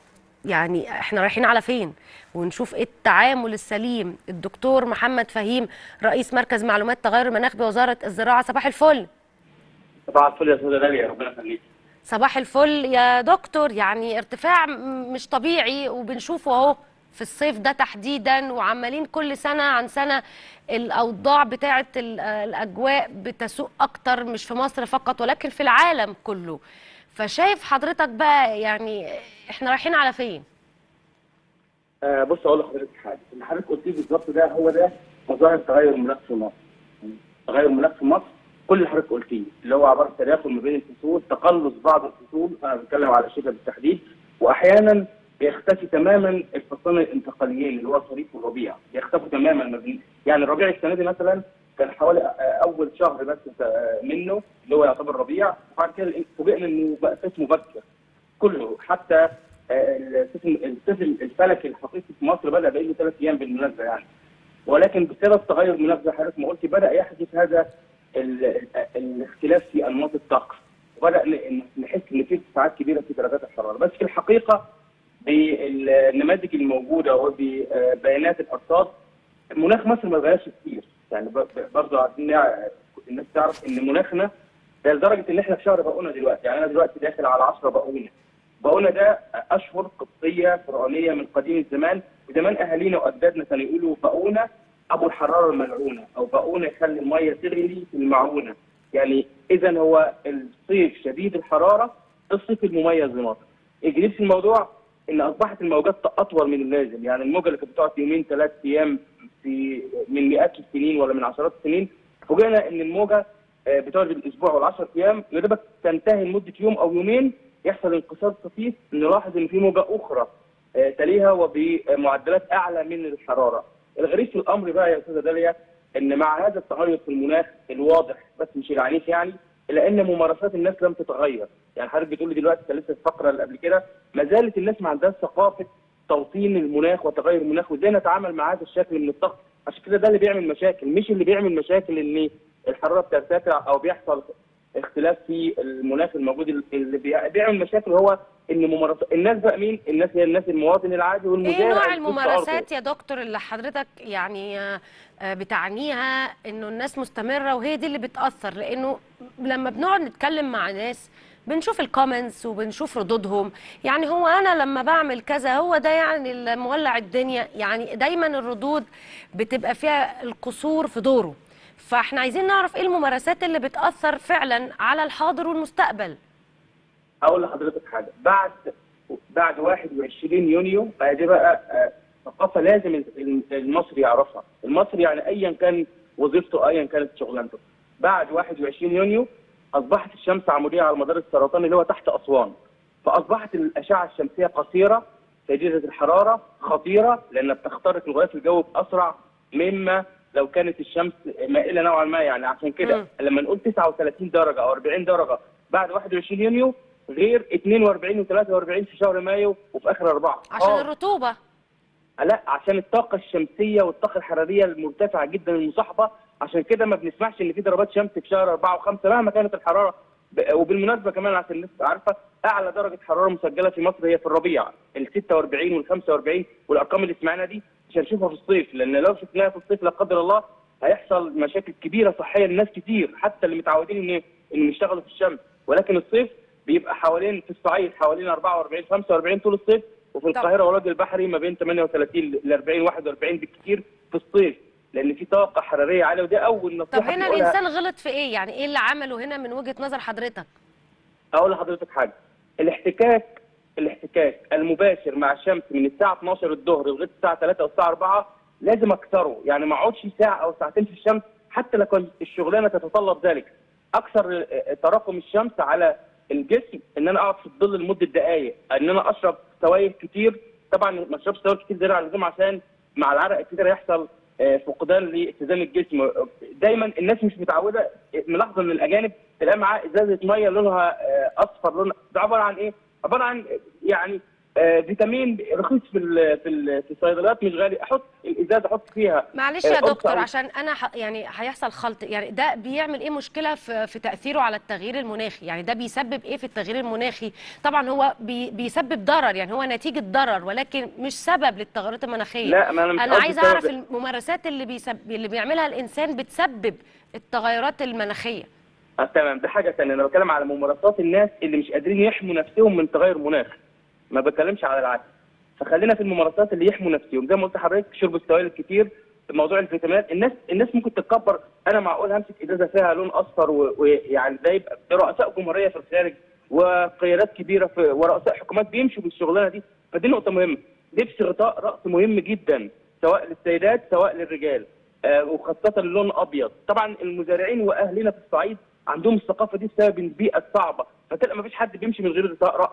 يعني احنا رايحين على فين؟ ونشوف ايه التعامل السليم الدكتور محمد فهيم رئيس مركز معلومات تغير المناخ بوزارة الزراعة صباح الفل صباح الفل يا استاذه داليا ربنا يخليك صباح الفل يا دكتور يعني ارتفاع م- مش طبيعي وبنشوفه اهو في الصيف ده تحديدا وعمالين كل سنة عن سنة الأوضاع بتاعة ال- الأجواء بتسوء أكتر مش في مصر فقط ولكن في العالم كله فشايف حضرتك بقى يعني احنا رايحين على فين؟ آه بص اقول لحضرتك حاجه اللي حضرتك قلتيه بالظبط ده هو ده مظاهر تغير المناخ في مصر تغير المناخ في مصر كل اللي حضرتك قلتيه اللي هو عباره تداخل ما بين الفصول تقلص بعض الفصول انا بتكلم على الشتاء بالتحديد واحيانا بيختفي تماما الفصلين الانتقاليين اللي هو الخريف والربيع بيختفوا تماما ما بين- يعني الربيع السنه دي مثلا كان حوالي آه، اول شهر بس آه، منه اللي هو يعتبر ربيع وبعد كده فوجئنا انه بقى صيف مبكر كله حتى آه، الصيف الصيف الفلكي الحقيقي في مصر بدا بقى له ثلاث ايام بالمناسبه يعني ولكن بسبب تغير المناخ زي حضرتك ما قلت بدا يحدث هذا ال- ال- الاختلاف في انماط الطقس وبدا ن- نحس ان في ارتفاعات كبيره في درجات الحراره بس في الحقيقه بالنماذج الموجوده وببيانات الارصاد مناخ مصر ما اتغيرش كتير يعني ب- ب- برضه عايزين نع- الناس تعرف ان مناخنا ده لدرجه ان احنا في شهر بقونه دلوقتي يعني انا دلوقتي داخل على 10 بقونه بقونه ده اشهر قبطيه فرعونيه من قديم الزمان وزمان اهالينا واجدادنا كانوا يقولوا بقونه ابو الحراره الملعونه او بقونه يخلي الميه تغلي في المعونه يعني اذا هو الصيف شديد الحراره الصيف المميز لمصر الجديد في الموضوع ان اصبحت الموجات اطول من اللازم يعني الموجه اللي كانت بتقعد يومين ثلاث ايام في من مئات السنين ولا من عشرات السنين فوجئنا ان الموجه آه، بتقعد بالاسبوع ولا 10 ايام يا دوبك تنتهي لمده يوم او يومين يحصل انقسام طفيف نلاحظ ان في موجه اخرى آه، تليها وبمعدلات اعلى من الحراره. الغريب في الامر بقى يا استاذه داليا ان مع هذا التغير في المناخ الواضح بس مش العنيف يعني الا ان ممارسات الناس لم تتغير، يعني حضرتك بتقول لي دلوقتي كان لسه الفقره اللي قبل كده ما زالت الناس ما عندهاش ثقافه توطين المناخ وتغير المناخ وازاي نتعامل مع هذا الشكل من الطقس عشان كده ده اللي بيعمل مشاكل مش اللي بيعمل مشاكل ان الحراره بترتفع او بيحصل اختلاف في المناخ الموجود اللي بي- بيعمل مشاكل هو ان ممارسات الناس بقى مين؟ الناس هي الناس المواطن العادي والمزارع ايه نوع اللي في وسط أرضه. الممارسات يا دكتور اللي حضرتك يعني آه، آه، بتعنيها انه الناس مستمره وهي دي اللي بتاثر لانه لما بنقعد نتكلم مع ناس بنشوف الكومنتس وبنشوف ردودهم يعني هو انا لما بعمل كذا هو ده يعني اللي مولع الدنيا يعني دايما الردود بتبقى فيها القصور في دوره فاحنا عايزين نعرف ايه الممارسات اللي بتاثر فعلا على الحاضر والمستقبل هقول لحضرتك حاجه بعد بعد 21 يونيو بقى دي بقى آه، ثقافه لازم ال- المصري يعرفها، المصري يعني ايا كان وظيفته ايا كانت شغلانته. بعد 21 يونيو اصبحت الشمس عموديه على مدار السرطان اللي هو تحت اسوان. فاصبحت الاشعه الشمسيه قصيره شديده الحراره خطيره لانها بتخترق الغلاف الجوي باسرع مما لو كانت الشمس مائله نوعا ما يعني عشان مم. كده لما نقول 39 درجه او 40 درجه بعد 21 يونيو غير 42 و43 في شهر مايو وفي اخر اربعه عشان آه. الرطوبه لا عشان الطاقه الشمسيه والطاقه الحراريه المرتفعه جدا المصاحبه عشان كده ما بنسمعش ان في ضربات شمس في شهر أربعة وخمسة مهما كانت الحراره ب- وبالمناسبه كمان عشان الناس تبقى عارفه اعلى درجه حراره مسجله في مصر هي في الربيع ال 46 وال 45 والارقام اللي سمعناها دي مش هنشوفها في الصيف لان لو شفناها في الصيف لا قدر الله هيحصل مشاكل كبيره صحيه لناس كتير حتى اللي متعودين ان ان يشتغلوا في الشمس ولكن الصيف بيبقى حوالين في الصعيد حوالين 44 45 طول الصيف وفي طب. القاهره والوجه البحري ما بين 38 ل 40 41 بالكثير في الصيف لان في طاقه حراريه عاليه وده اول طب نصيحه هنا بنقولها. الانسان غلط في ايه يعني ايه اللي عمله هنا من وجهه نظر حضرتك اقول لحضرتك حاجه الاحتكاك الاحتكاك المباشر مع الشمس من الساعه 12 الظهر لغايه الساعه 3 او الساعه 4 لازم اكثره يعني ما اقعدش ساعه او ساعتين في الشمس حتى لو كان الشغلانه تتطلب ذلك اكثر آه، تراكم الشمس على الجسم ان انا اقعد في الظل لمده دقائق ان انا اشرب سوائل كتير طبعا ما اشربش سوائل كتير زياده عن اللزوم عشان مع العرق الكتير يحصل آه، فقدان لاتزان الجسم دايما الناس مش متعوده ملاحظه ان الاجانب تلاقي معاه ازازه ميه لونها آه، اصفر لون ده عباره عن ايه؟ عباره عن يعني آه، فيتامين رخيص في ال في ال في الصيدليات مش غالي احط الازازه احط فيها معلش آه، يا قرص دكتور أو- عشان انا ح... يعني هيحصل خلط يعني ده بيعمل ايه مشكله في في تاثيره على التغيير المناخي يعني ده بيسبب ايه في التغيير المناخي طبعا هو بي... بيسبب ضرر يعني هو نتيجه ضرر ولكن مش سبب للتغيرات المناخيه لا ما انا مش انا قصدي عايزه سبب. اعرف الممارسات اللي بيسب... اللي بيعملها الانسان بتسبب التغيرات المناخيه آه تمام ده حاجه ثانيه انا بتكلم على ممارسات الناس اللي مش قادرين يحموا نفسهم من تغير مناخ ما بتكلمش على العكس فخلينا في الممارسات اللي يحموا نفسهم زي ما قلت لحضرتك شرب السوائل الكتير موضوع الفيتامينات الناس الناس ممكن تتكبر انا معقول همسك ازازه فيها لون اصفر و- ويعني ده يبقى ده رؤساء جمهوريه في الخارج وقيادات كبيره في ورؤساء حكومات بيمشوا بالشغلانه دي فدي نقطه مهمه لبس غطاء راس مهم جدا سواء للسيدات سواء للرجال آه وخاصه اللون الابيض طبعا المزارعين واهلنا في الصعيد عندهم الثقافه دي بسبب البيئه الصعبه فتلقى ما فيش حد بيمشي من غير غطاء راس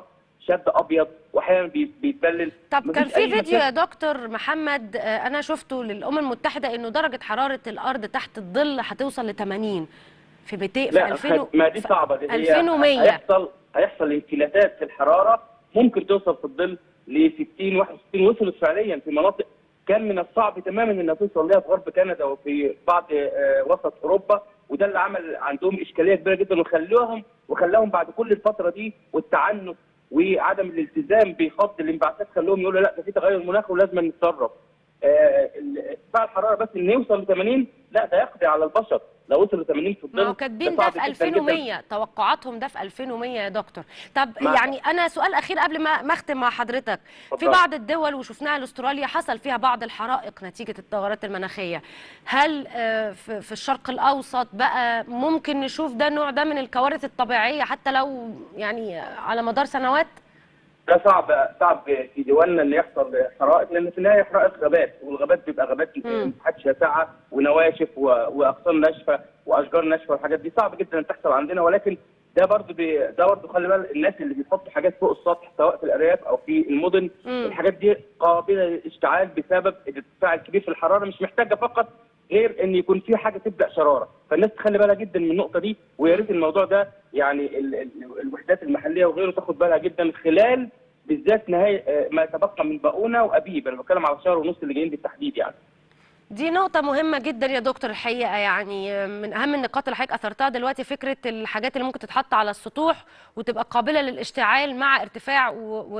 شد ابيض واحيانا بي- بيتبلل طب مفيش كان في أي فيديو مشاكل. يا دكتور محمد آه، انا شفته للامم المتحده انه درجه حراره الارض تحت الظل هتوصل ل 80 في 200 في لا 2000 و- ما دي في صعبه دي هي 2100 هيحصل هيحصل انفلاتات في الحراره ممكن توصل في الظل ل 60 61 وصلت فعليا في مناطق كان من الصعب تماما انها توصل لها في غرب كندا وفي بعض آه، وسط اوروبا وده اللي عمل عندهم اشكاليه كبيره جدا وخلاهم وخلاهم بعد كل الفتره دي والتعنت وعدم الالتزام بخط الانبعاثات خلاهم يقولوا لا ده في تغير مناخي ولازم نتصرف. آه، ال- ارتفاع الحراره بس انه يوصل ل 80 لا ده يقضي على البشر لو وصل ل 80 في الظل ما هو كاتبين ده صعب في جداً جداً. 2100 توقعاتهم ده في 2100 يا دكتور طب مع- يعني انا سؤال اخير قبل ما ما اختم مع حضرتك في اتفضل. بعض الدول وشفناها لاستراليا حصل فيها بعض الحرائق نتيجه التغيرات المناخيه هل آه، في في الشرق الاوسط بقى ممكن نشوف ده النوع ده من الكوارث الطبيعيه حتى لو يعني على مدار سنوات ده صعب صعب في دولنا ان يحصل حرائق لان في النهايه حرائق غابات والغابات بيبقى غابات مم. مساحات شاسعه ونواشف و- واغصان ناشفه واشجار ناشفه والحاجات دي صعب جدا ان تحصل عندنا ولكن ده برضه بي ده برضه خلي بالك الناس اللي بيحطوا حاجات فوق السطح سواء في الارياف او في المدن مم. الحاجات دي قابله للاشتعال بسبب الارتفاع الكبير في الحراره مش محتاجه فقط غير ان يكون في حاجه تبدا شراره فالناس تخلي بالها جدا من النقطه دي ويا ريت الموضوع ده يعني ال- ال- الوحدات المحليه وغيره تاخد بالها جدا خلال بالذات نهايه آه، ما تبقى من باقونه وابيب انا بتكلم على شهر ونص اللي جايين بالتحديد يعني دي نقطة مهمة جدا يا دكتور الحقيقة يعني من أهم النقاط اللي حضرتك أثرتها دلوقتي فكرة الحاجات اللي ممكن تتحط على السطوح وتبقى قابلة للاشتعال مع ارتفاع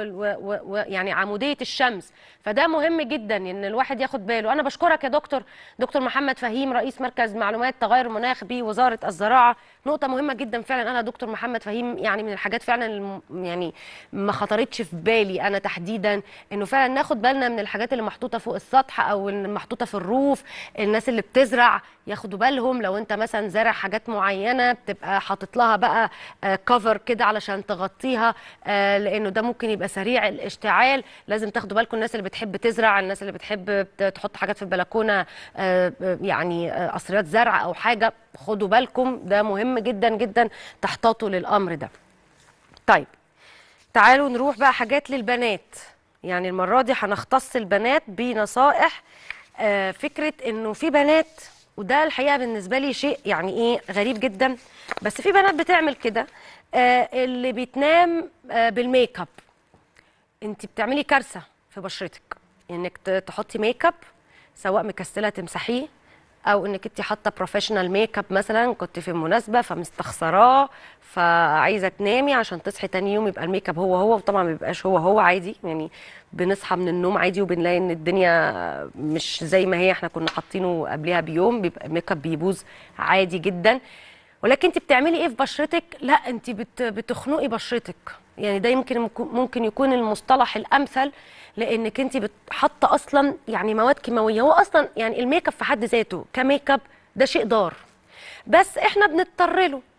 ويعني عمودية الشمس فده مهم جدا إن الواحد ياخد باله أنا بشكرك يا دكتور دكتور محمد فهيم رئيس مركز معلومات تغير المناخ بوزارة الزراعة نقطة مهمة جدا فعلا أنا دكتور محمد فهيم يعني من الحاجات فعلا الم- يعني ما خطرتش في بالي أنا تحديدا إنه فعلا ناخد بالنا من الحاجات اللي محطوطة فوق السطح أو اللي محطوطة في الروف الناس اللي بتزرع ياخدوا بالهم لو أنت مثلا زارع حاجات معينة بتبقى حاطط لها بقى كفر كده علشان تغطيها آه، لأنه ده ممكن يبقى سريع الاشتعال لازم تاخدوا بالكم الناس اللي بتحب تزرع الناس اللي بتحب ت- تحط حاجات في البلكونة آه، آه، يعني آه، قصريات زرع أو حاجة خدوا بالكم ده مهم جدا جدا تحتاطوا للأمر ده طيب تعالوا نروح بقى حاجات للبنات يعني المرة دي هنختص البنات بنصائح آه، فكرة انه في بنات وده الحقيقة بالنسبة لي شيء يعني ايه غريب جدا بس في بنات بتعمل كده آه، اللي بتنام آه، بالميك اب انت بتعملي كارثة في بشرتك انك ت- تحطي ميك اب سواء مكسلة تمسحيه او انك انت حاطه بروفيشنال ميك اب مثلا كنت في مناسبه فمستخسراه فعايزه تنامي عشان تصحي تاني يوم يبقى الميك اب هو هو وطبعا ما بيبقاش هو هو عادي يعني بنصحى من النوم عادي وبنلاقي ان الدنيا مش زي ما هي احنا كنا حاطينه قبلها بيوم بيبقى الميك اب بيبوظ عادي جدا ولكن انت بتعملي ايه في بشرتك لا انت بت بتخنقي بشرتك يعني ده يمكن ممكن يكون المصطلح الامثل لانك انت حاطه اصلا يعني مواد كيماويه هو اصلا يعني الميك اب في حد ذاته كميك اب ده شيء ضار بس احنا بنضطر له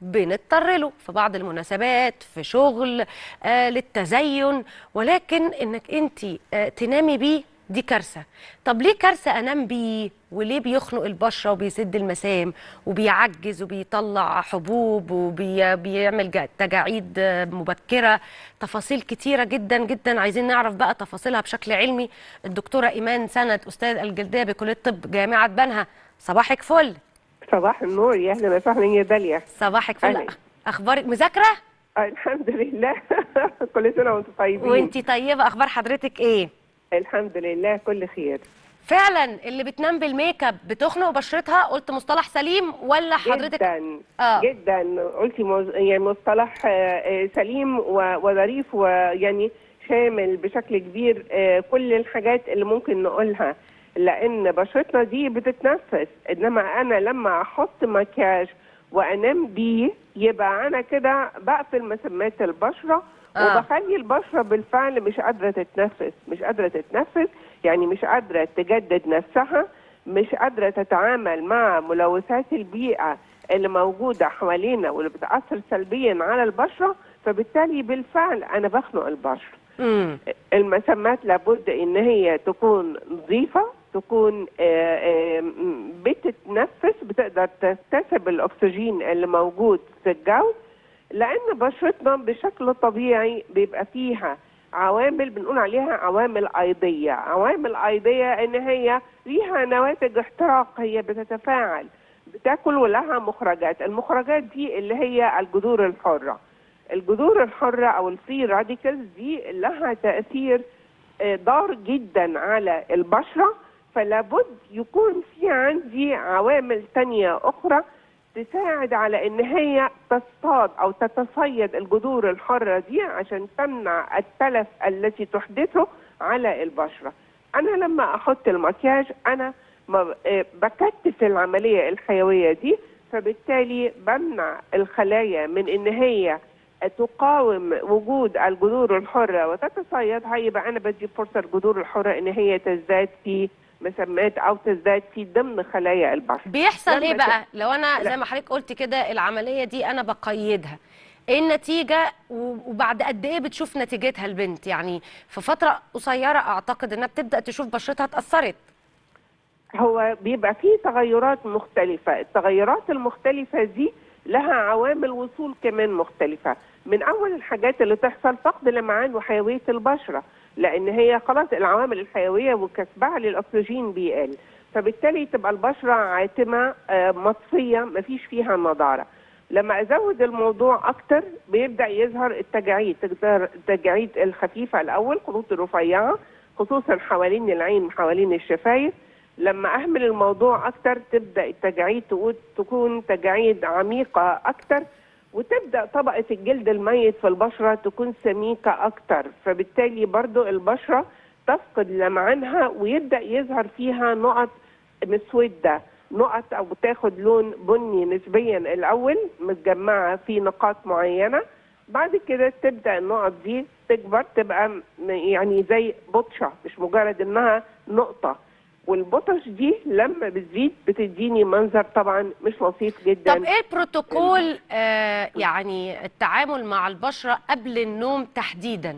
بنضطر له في بعض المناسبات في شغل آه للتزين ولكن انك انت آه تنامي بيه دي كارثه طب ليه كارثه انام بيه وليه بيخنق البشره وبيسد المسام وبيعجز وبيطلع حبوب وبيعمل تجاعيد آه، مبكره تفاصيل كتيره جدا جدا عايزين نعرف بقى تفاصيلها بشكل علمي الدكتوره ايمان سند استاذ الجلديه بكليه طب جامعه بنها صباحك فل صباح النور يا اهلا وسهلا يا داليا صباحك فل أهلا. اخبارك مذاكره آه، الحمد لله كل سنه وانتم طيبين وانتي طيبه اخبار حضرتك ايه الحمد لله كل خير فعلا اللي بتنام بالميك اب بتخنق بشرتها قلت مصطلح سليم ولا حضرتك جدا آه. جدا قلتي موز... يعني مصطلح آه، آه، سليم و- وظريف ويعني شامل بشكل كبير آه، كل الحاجات اللي ممكن نقولها لان بشرتنا دي بتتنفس انما انا لما احط مكياج وانام بيه يبقى انا كده بقفل مسمات البشره آه. وبخلي البشره بالفعل مش قادره تتنفس مش قادره تتنفس يعني مش قادره تجدد نفسها مش قادره تتعامل مع ملوثات البيئه اللي موجوده حوالينا واللي بتاثر سلبيا على البشره فبالتالي بالفعل انا بخنق البشره امم المسامات لابد ان هي تكون نظيفه تكون آه، آه، م- بتتنفس بتقدر تكتسب الاكسجين اللي موجود في الجو لان بشرتنا بشكل طبيعي بيبقى فيها عوامل بنقول عليها عوامل ايضيه عوامل ايضيه ان هي ليها نواتج احتراق هي بتتفاعل بتاكل ولها مخرجات المخرجات دي اللي هي الجذور الحره الجذور الحره او الفري راديكالز دي لها تاثير آه، ضار جدا على البشره فلا بد يكون في عندي عوامل تانية اخرى تساعد على ان هي تصطاد او تتصيد الجذور الحره دي عشان تمنع التلف التي تحدثه على البشره انا لما احط المكياج انا ما- آه، بكتف العمليه الحيويه دي فبالتالي بمنع الخلايا من ان هي تقاوم وجود الجذور الحره وتتصيدها يبقى انا بدي فرصه الجذور الحره ان هي تزداد في مسمات او تزداد في ضمن خلايا البشره بيحصل لما ايه ت- بقى لو انا لا. زي ما حضرتك قلت كده العمليه دي انا بقيدها ايه النتيجه و- وبعد قد ايه بتشوف نتيجتها البنت يعني في فتره قصيره اعتقد انها بتبدا تشوف بشرتها اتاثرت هو بيبقى فيه تغيرات مختلفة التغيرات المختلفة دي لها عوامل وصول كمان مختلفة من أول الحاجات اللي تحصل فقد لمعان وحيوية البشرة لأن هي خلاص العوامل الحيوية وكسبها للأكسجين بيقل فبالتالي تبقى البشرة عاتمة آه، مطفية مفيش فيها نضارة لما أزود الموضوع أكتر بيبدأ يظهر التجاعيد تظهر التجاعيد الخفيفة الأول خطوط الرفيعة خصوصا حوالين العين حوالين الشفايف لما اهمل الموضوع اكتر تبدا التجاعيد تقول- تكون تجاعيد عميقه اكتر وتبدا طبقه الجلد الميت في البشره تكون سميكه اكتر فبالتالي برضو البشره تفقد لمعانها ويبدا يظهر فيها نقط مسوده نقط او تاخد لون بني نسبيا الاول متجمعه في نقاط معينه بعد كده تبدا النقط دي تكبر تبقى م- يعني زي بطشه مش مجرد انها نقطه والبطش دي لما بتزيد بتديني منظر طبعا مش لطيف جدا طب ايه البروتوكول آه يعني التعامل مع البشره قبل النوم تحديدا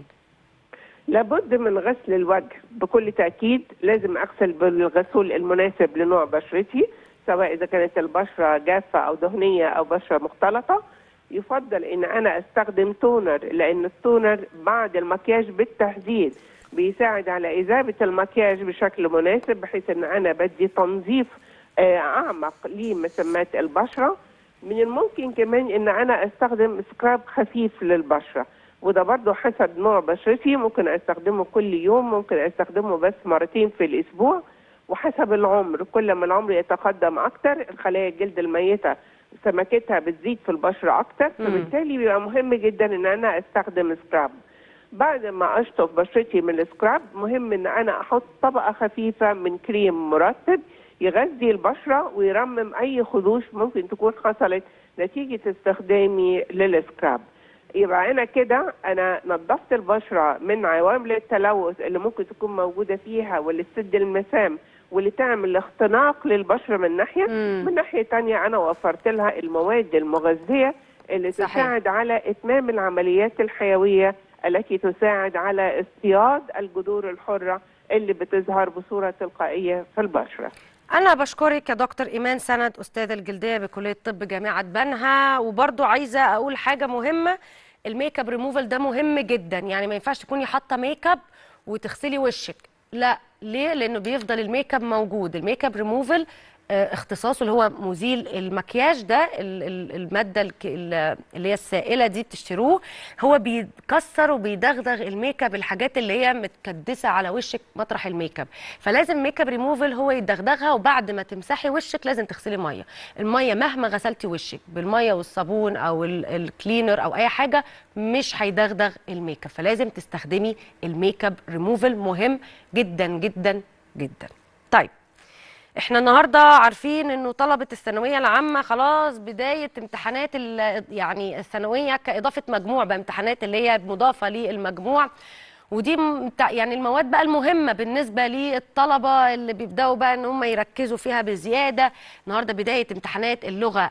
لابد من غسل الوجه بكل تأكيد لازم أغسل بالغسول المناسب لنوع بشرتي سواء إذا كانت البشرة جافة أو دهنية أو بشرة مختلطة يفضل إن أنا أستخدم تونر لأن التونر بعد المكياج بالتحديد بيساعد على إذابة المكياج بشكل مناسب بحيث إن أنا بدي تنظيف آه، أعمق لمسمات البشرة من الممكن كمان ان انا استخدم سكراب خفيف للبشره وده برضه حسب نوع بشرتي ممكن استخدمه كل يوم ممكن استخدمه بس مرتين في الاسبوع وحسب العمر كل ما العمر يتقدم اكتر الخلايا الجلد الميته سمكتها بتزيد في البشره اكتر مم. فبالتالي بيبقى مهم جدا ان انا استخدم سكراب بعد ما اشطف بشرتي من السكراب مهم ان انا احط طبقه خفيفه من كريم مرطب يغذي البشره ويرمم اي خدوش ممكن تكون حصلت نتيجه استخدامي للسكراب يبقى انا كده انا نظفت البشره من عوامل التلوث اللي ممكن تكون موجوده فيها واللي تسد المسام واللي تعمل اختناق للبشره من ناحيه مم. من ناحيه تانية انا وفرت لها المواد المغذيه اللي صحيح. تساعد على اتمام العمليات الحيويه التي تساعد على اصطياد الجذور الحره اللي بتظهر بصوره تلقائيه في البشره انا بشكرك يا دكتور ايمان سند استاذ الجلديه بكليه طب جامعه بنها وبرضو عايزه اقول حاجه مهمه الميك اب ريموفال ده مهم جدا يعني ما ينفعش تكوني حاطه ميك اب وتغسلي وشك لا ليه لانه بيفضل الميك اب موجود الميك اب ريموفال آه، اختصاصه اللي هو مزيل المكياج ده ال- ال- الماده الك- ال- اللي هي السائله دي بتشتروه هو بيكسر وبيدغدغ الميك اب الحاجات اللي هي متكدسه على وشك مطرح الميك اب فلازم ميك اب ريموفال هو يدغدغها وبعد ما تمسحي وشك لازم تغسلي ميه الميه مهما غسلتي وشك بالميه والصابون او ال- الكلينر او اي حاجه مش هيدغدغ الميك اب فلازم تستخدمي الميك اب ريموفال مهم جدا جدا جدا طيب احنا النهارده عارفين انه طلبه الثانويه العامه خلاص بدايه امتحانات ال- يعني الثانويه كاضافه مجموع بامتحانات اللي هي مضافه للمجموع ودي م- بتاع- يعني المواد بقى المهمه بالنسبه للطلبه اللي بيبداوا بقى ان هم يركزوا فيها بزياده النهارده بدايه امتحانات اللغه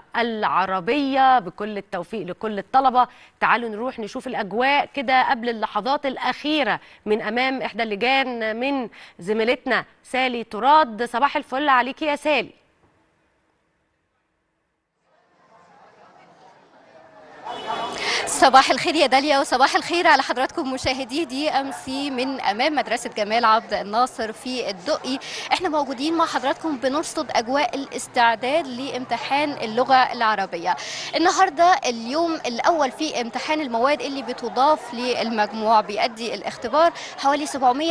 العربيه بكل التوفيق لكل الطلبه تعالوا نروح نشوف الاجواء كده قبل اللحظات الاخيره من امام احدى اللجان من زميلتنا سالي تراد صباح الفل عليكي يا سالي صباح الخير يا داليا وصباح الخير على حضراتكم مشاهدي دي ام سي من امام مدرسه جمال عبد الناصر في الدقي احنا موجودين مع حضراتكم بنرصد اجواء الاستعداد لامتحان اللغه العربيه النهارده اليوم الاول في امتحان المواد اللي بتضاف للمجموع بيأدي الاختبار حوالي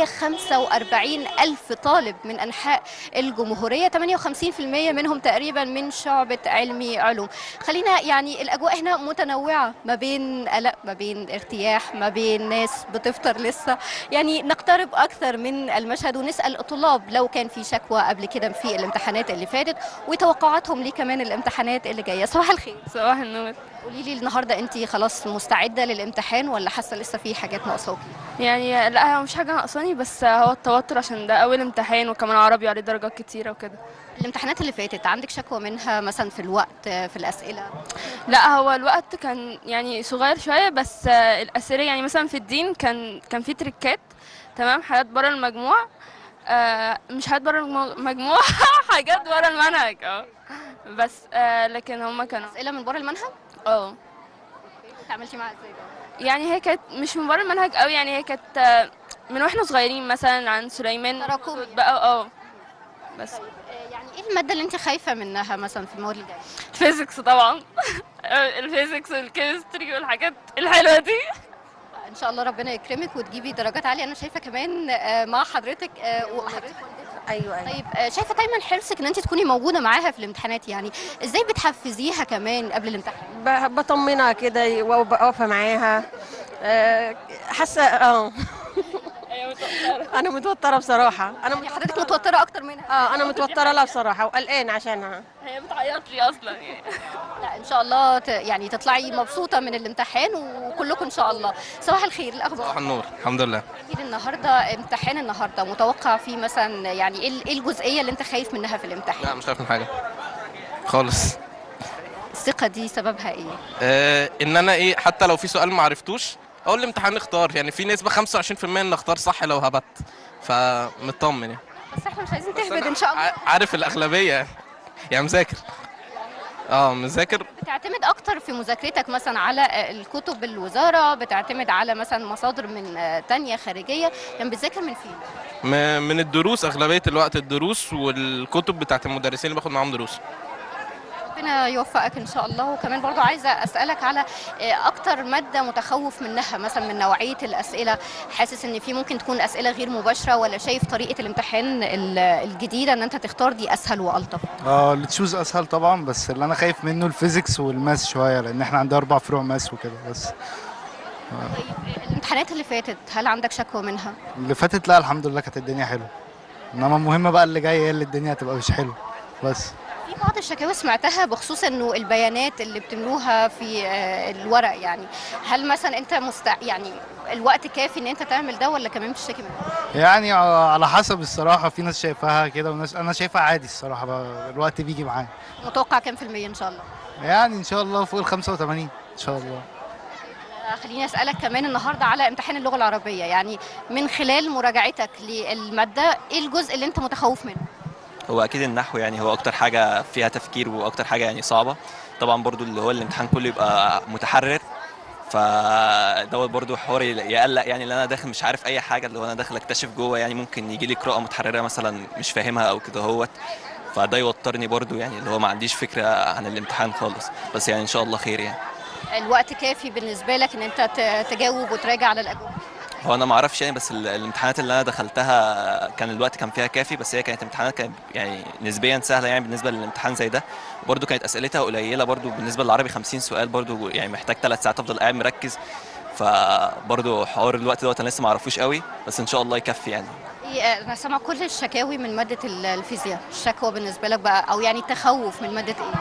745 الف طالب من انحاء الجمهوريه 58% منهم تقريبا من شعبه علمي علوم خلينا يعني الاجواء هنا متنوعه ما بين قلق ما بين ارتياح ما بين ناس بتفطر لسه يعني نقترب اكثر من المشهد ونسال الطلاب لو كان في شكوى قبل كده في الامتحانات اللي فاتت وتوقعاتهم ليه كمان الامتحانات اللي جايه صباح الخير صباح النور قولي لي النهارده انت خلاص مستعده للامتحان ولا حاسه لسه في حاجات ناقصاكي يعني لا هو مش حاجة ناقصاني بس هو التوتر عشان ده أول امتحان وكمان عربي عليه درجات كتيرة وكده الامتحانات اللي فاتت عندك شكوى منها مثلا في الوقت في الاسئله لا هو الوقت كان يعني صغير شوية بس آه، الأسئلة يعني مثلا في الدين كان كان في تريكات تمام حاجات بره المجموع آه مش حاجات بره المجموع حاجات بره المنهج اه بس آه لكن هما كانوا اسئله من بره المنهج اه اتعاملتي معاها ازاي بقى يعني هي كانت مش من بره المنهج قوي يعني هي كانت آه، من واحنا صغيرين مثلا عن سليمان تراكمي. بقى اه بس آه، يعني ايه الماده اللي انت خايفه منها مثلا في المواد اللي جايه الفيزيكس طبعا الفيزيكس والكيمستري والحاجات الحلوه دي ان شاء الله ربنا يكرمك وتجيبي درجات عاليه انا شايفه كمان آه، مع حضرتك آه، وحضرتك ايوه ايوه طيب آه، شايفه دايما حرصك ان انت تكوني موجوده معاها في الامتحانات يعني ازاي بتحفزيها كمان قبل الامتحان ب- بطمنها كده وابقى واقفه معاها آه، حاسه اه انا متوتره بصراحه انا يعني حضرتك متوتره اكتر منها اه انا متوتره لها بصراحه وقلقان عشانها هي بتعيط لي اصلا يعني لا ان شاء الله ت... يعني تطلعي مبسوطه من الامتحان وكلكم ان شاء الله صباح الخير صباح الاخبار النور الحمد لله اكيد النهارده امتحان النهارده متوقع فيه مثلا يعني ايه ال- إيه الجزئيه اللي انت خايف منها في الامتحان لا مش خايف من حاجه خالص الثقه دي سببها ايه آه ان انا ايه حتى لو في سؤال ما عرفتوش اقول الامتحان اختار يعني في نسبه 25% ان اختار صح لو هبت فمطمن يعني بس احنا مش عايزين بس تهبد أنا ان شاء الله ع- عارف الاغلبيه يعني مذاكر اه مذاكر بتعتمد اكتر في مذاكرتك مثلا على الكتب الوزاره بتعتمد على مثلا مصادر من آه، تانية خارجيه يعني بتذاكر من فين م- من الدروس اغلبيه الوقت الدروس والكتب بتاعت المدرسين اللي باخد معاهم دروس ربنا يوفقك ان شاء الله وكمان برضو عايزه اسالك على آه، اكتر ماده متخوف منها مثلا من نوعيه الاسئله حاسس ان في ممكن تكون اسئله غير مباشره ولا شايف طريقه الامتحان ال- الجديده ان انت تختار دي اسهل والطف اه التشوز اسهل طبعا بس اللي انا خايف منه الفيزيكس والماس شويه لان احنا عندنا اربع فروع ماس وكده بس طيب آه، الامتحانات اللي فاتت هل عندك شكوى منها اللي فاتت لا الحمد لله كانت الدنيا حلوه انما المهم بقى اللي جاي هي اللي الدنيا هتبقى مش حلوه بس في بعض الشكاوى سمعتها بخصوص انه البيانات اللي بتملوها في آه، الورق يعني هل مثلا انت مستع... يعني الوقت كافي ان انت تعمل ده ولا كمان بتشتكي منه يعني آه، على حسب الصراحه في ناس شايفاها كده وناس انا شايفها عادي الصراحه بقى الوقت بيجي معايا متوقع كام في المية ان شاء الله يعني ان شاء الله فوق ال 85 ان شاء الله آه، خليني اسالك كمان النهارده على امتحان اللغه العربيه يعني من خلال مراجعتك للماده ايه الجزء اللي انت متخوف منه هو اكيد النحو يعني هو اكتر حاجه فيها تفكير واكتر حاجه يعني صعبه طبعا برضو اللي هو الامتحان كله يبقى متحرر فدوت برضو حوار يقلق يعني اللي انا داخل مش عارف اي حاجه اللي هو انا داخل اكتشف جوه يعني ممكن يجي لي قراءه متحرره مثلا مش فاهمها او كده هوت فده يوترني برضو يعني اللي هو ما عنديش فكره عن الامتحان خالص بس يعني ان شاء الله خير يعني الوقت كافي بالنسبه لك ان انت ت- تجاوب وتراجع على الاجوبه هو انا ما اعرفش يعني بس ال- الامتحانات اللي انا دخلتها كان الوقت كان فيها كافي بس هي كانت امتحانات كانت يعني نسبيا سهله يعني بالنسبه للامتحان زي ده وبرده كانت اسئلتها قليله برده بالنسبه للعربي 50 سؤال برده يعني محتاج ثلاث ساعات افضل قاعد مركز فبرده حوار الوقت دوت انا لسه ما اعرفوش قوي بس ان شاء الله يكفي يعني إيه، آه، انا سامعه كل الشكاوي من ماده ال- الفيزياء الشكوى بالنسبه لك بقى او يعني التخوف من ماده ايه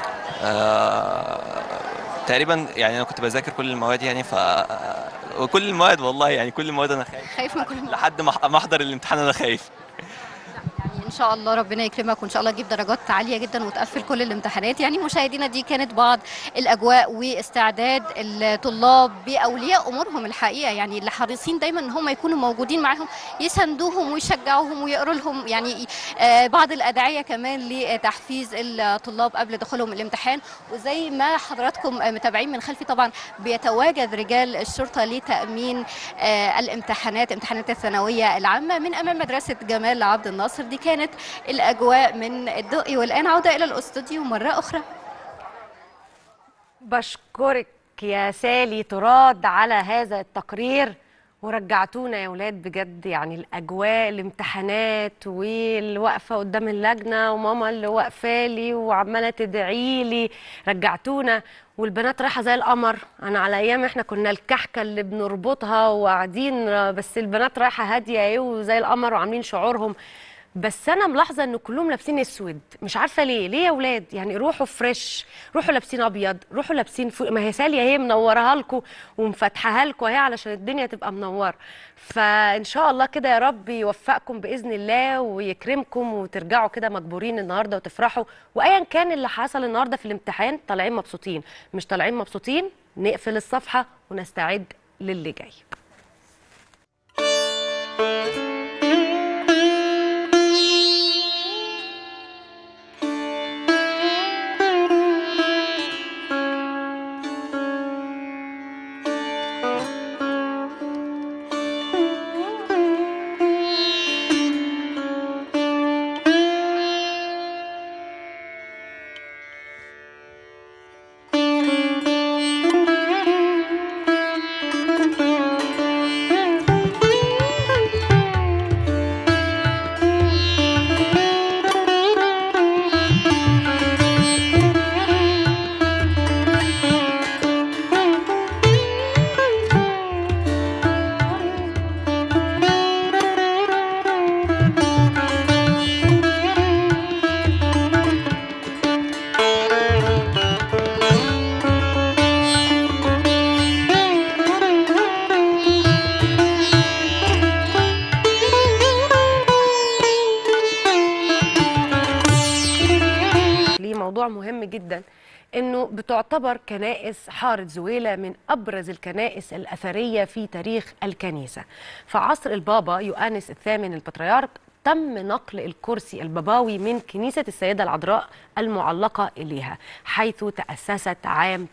آه تقريبا يعني انا كنت بذاكر كل المواد يعني ف وكل المواد والله يعني كل المواد انا خايف خايف من كل المواد لحد ما ما احضر الامتحان انا خايف يعني ان شاء الله ربنا يكرمك وان شاء الله تجيب درجات عاليه جدا وتقفل كل الامتحانات يعني مشاهدينا دي كانت بعض الاجواء واستعداد الطلاب باولياء امورهم الحقيقه يعني اللي حريصين دايما ان هم يكونوا موجودين معاهم يساندوهم ويشجعوهم ويقروا لهم يعني آه، بعض الادعيه كمان لتحفيز الطلاب قبل دخولهم الامتحان وزي ما حضراتكم آه، متابعين من خلفي طبعا بيتواجد رجال الشرطه لتامين آه، الامتحانات امتحانات الثانويه العامه من امام مدرسه جمال عبد الناصر دي كانت الاجواء من الدقي والان عوده الى الاستوديو مره اخرى بشكرك يا سالي تراد على هذا التقرير ورجعتونا يا ولاد بجد يعني الاجواء الامتحانات والوقفه قدام اللجنه وماما اللي واقفه لي وعماله تدعي لي رجعتونا والبنات رايحه زي القمر انا على ايام احنا كنا الكحكه اللي بنربطها وقاعدين بس البنات رايحه هاديه ايه وزي القمر وعاملين شعورهم بس انا ملاحظه ان كلهم لابسين اسود مش عارفه ليه ليه يا ولاد يعني روحوا فريش روحوا لابسين ابيض روحوا لابسين فوق ما هي ساليه هي منورها لكم ومفتحاها لكم اهي علشان الدنيا تبقى منوره فان شاء الله كده يا رب يوفقكم باذن الله ويكرمكم وترجعوا كده مجبورين النهارده وتفرحوا وايا كان اللي حصل النهارده في الامتحان طالعين مبسوطين مش طالعين مبسوطين نقفل الصفحه ونستعد للي جاي ليه موضوع مهم جدا انه بتعتبر كنائس حاره زويله من ابرز الكنائس الاثريه في تاريخ الكنيسه في عصر البابا يؤانس الثامن البطريرك تم نقل الكرسي الباباوي من كنيسة السيدة العذراء المعلقة إليها حيث تأسست عام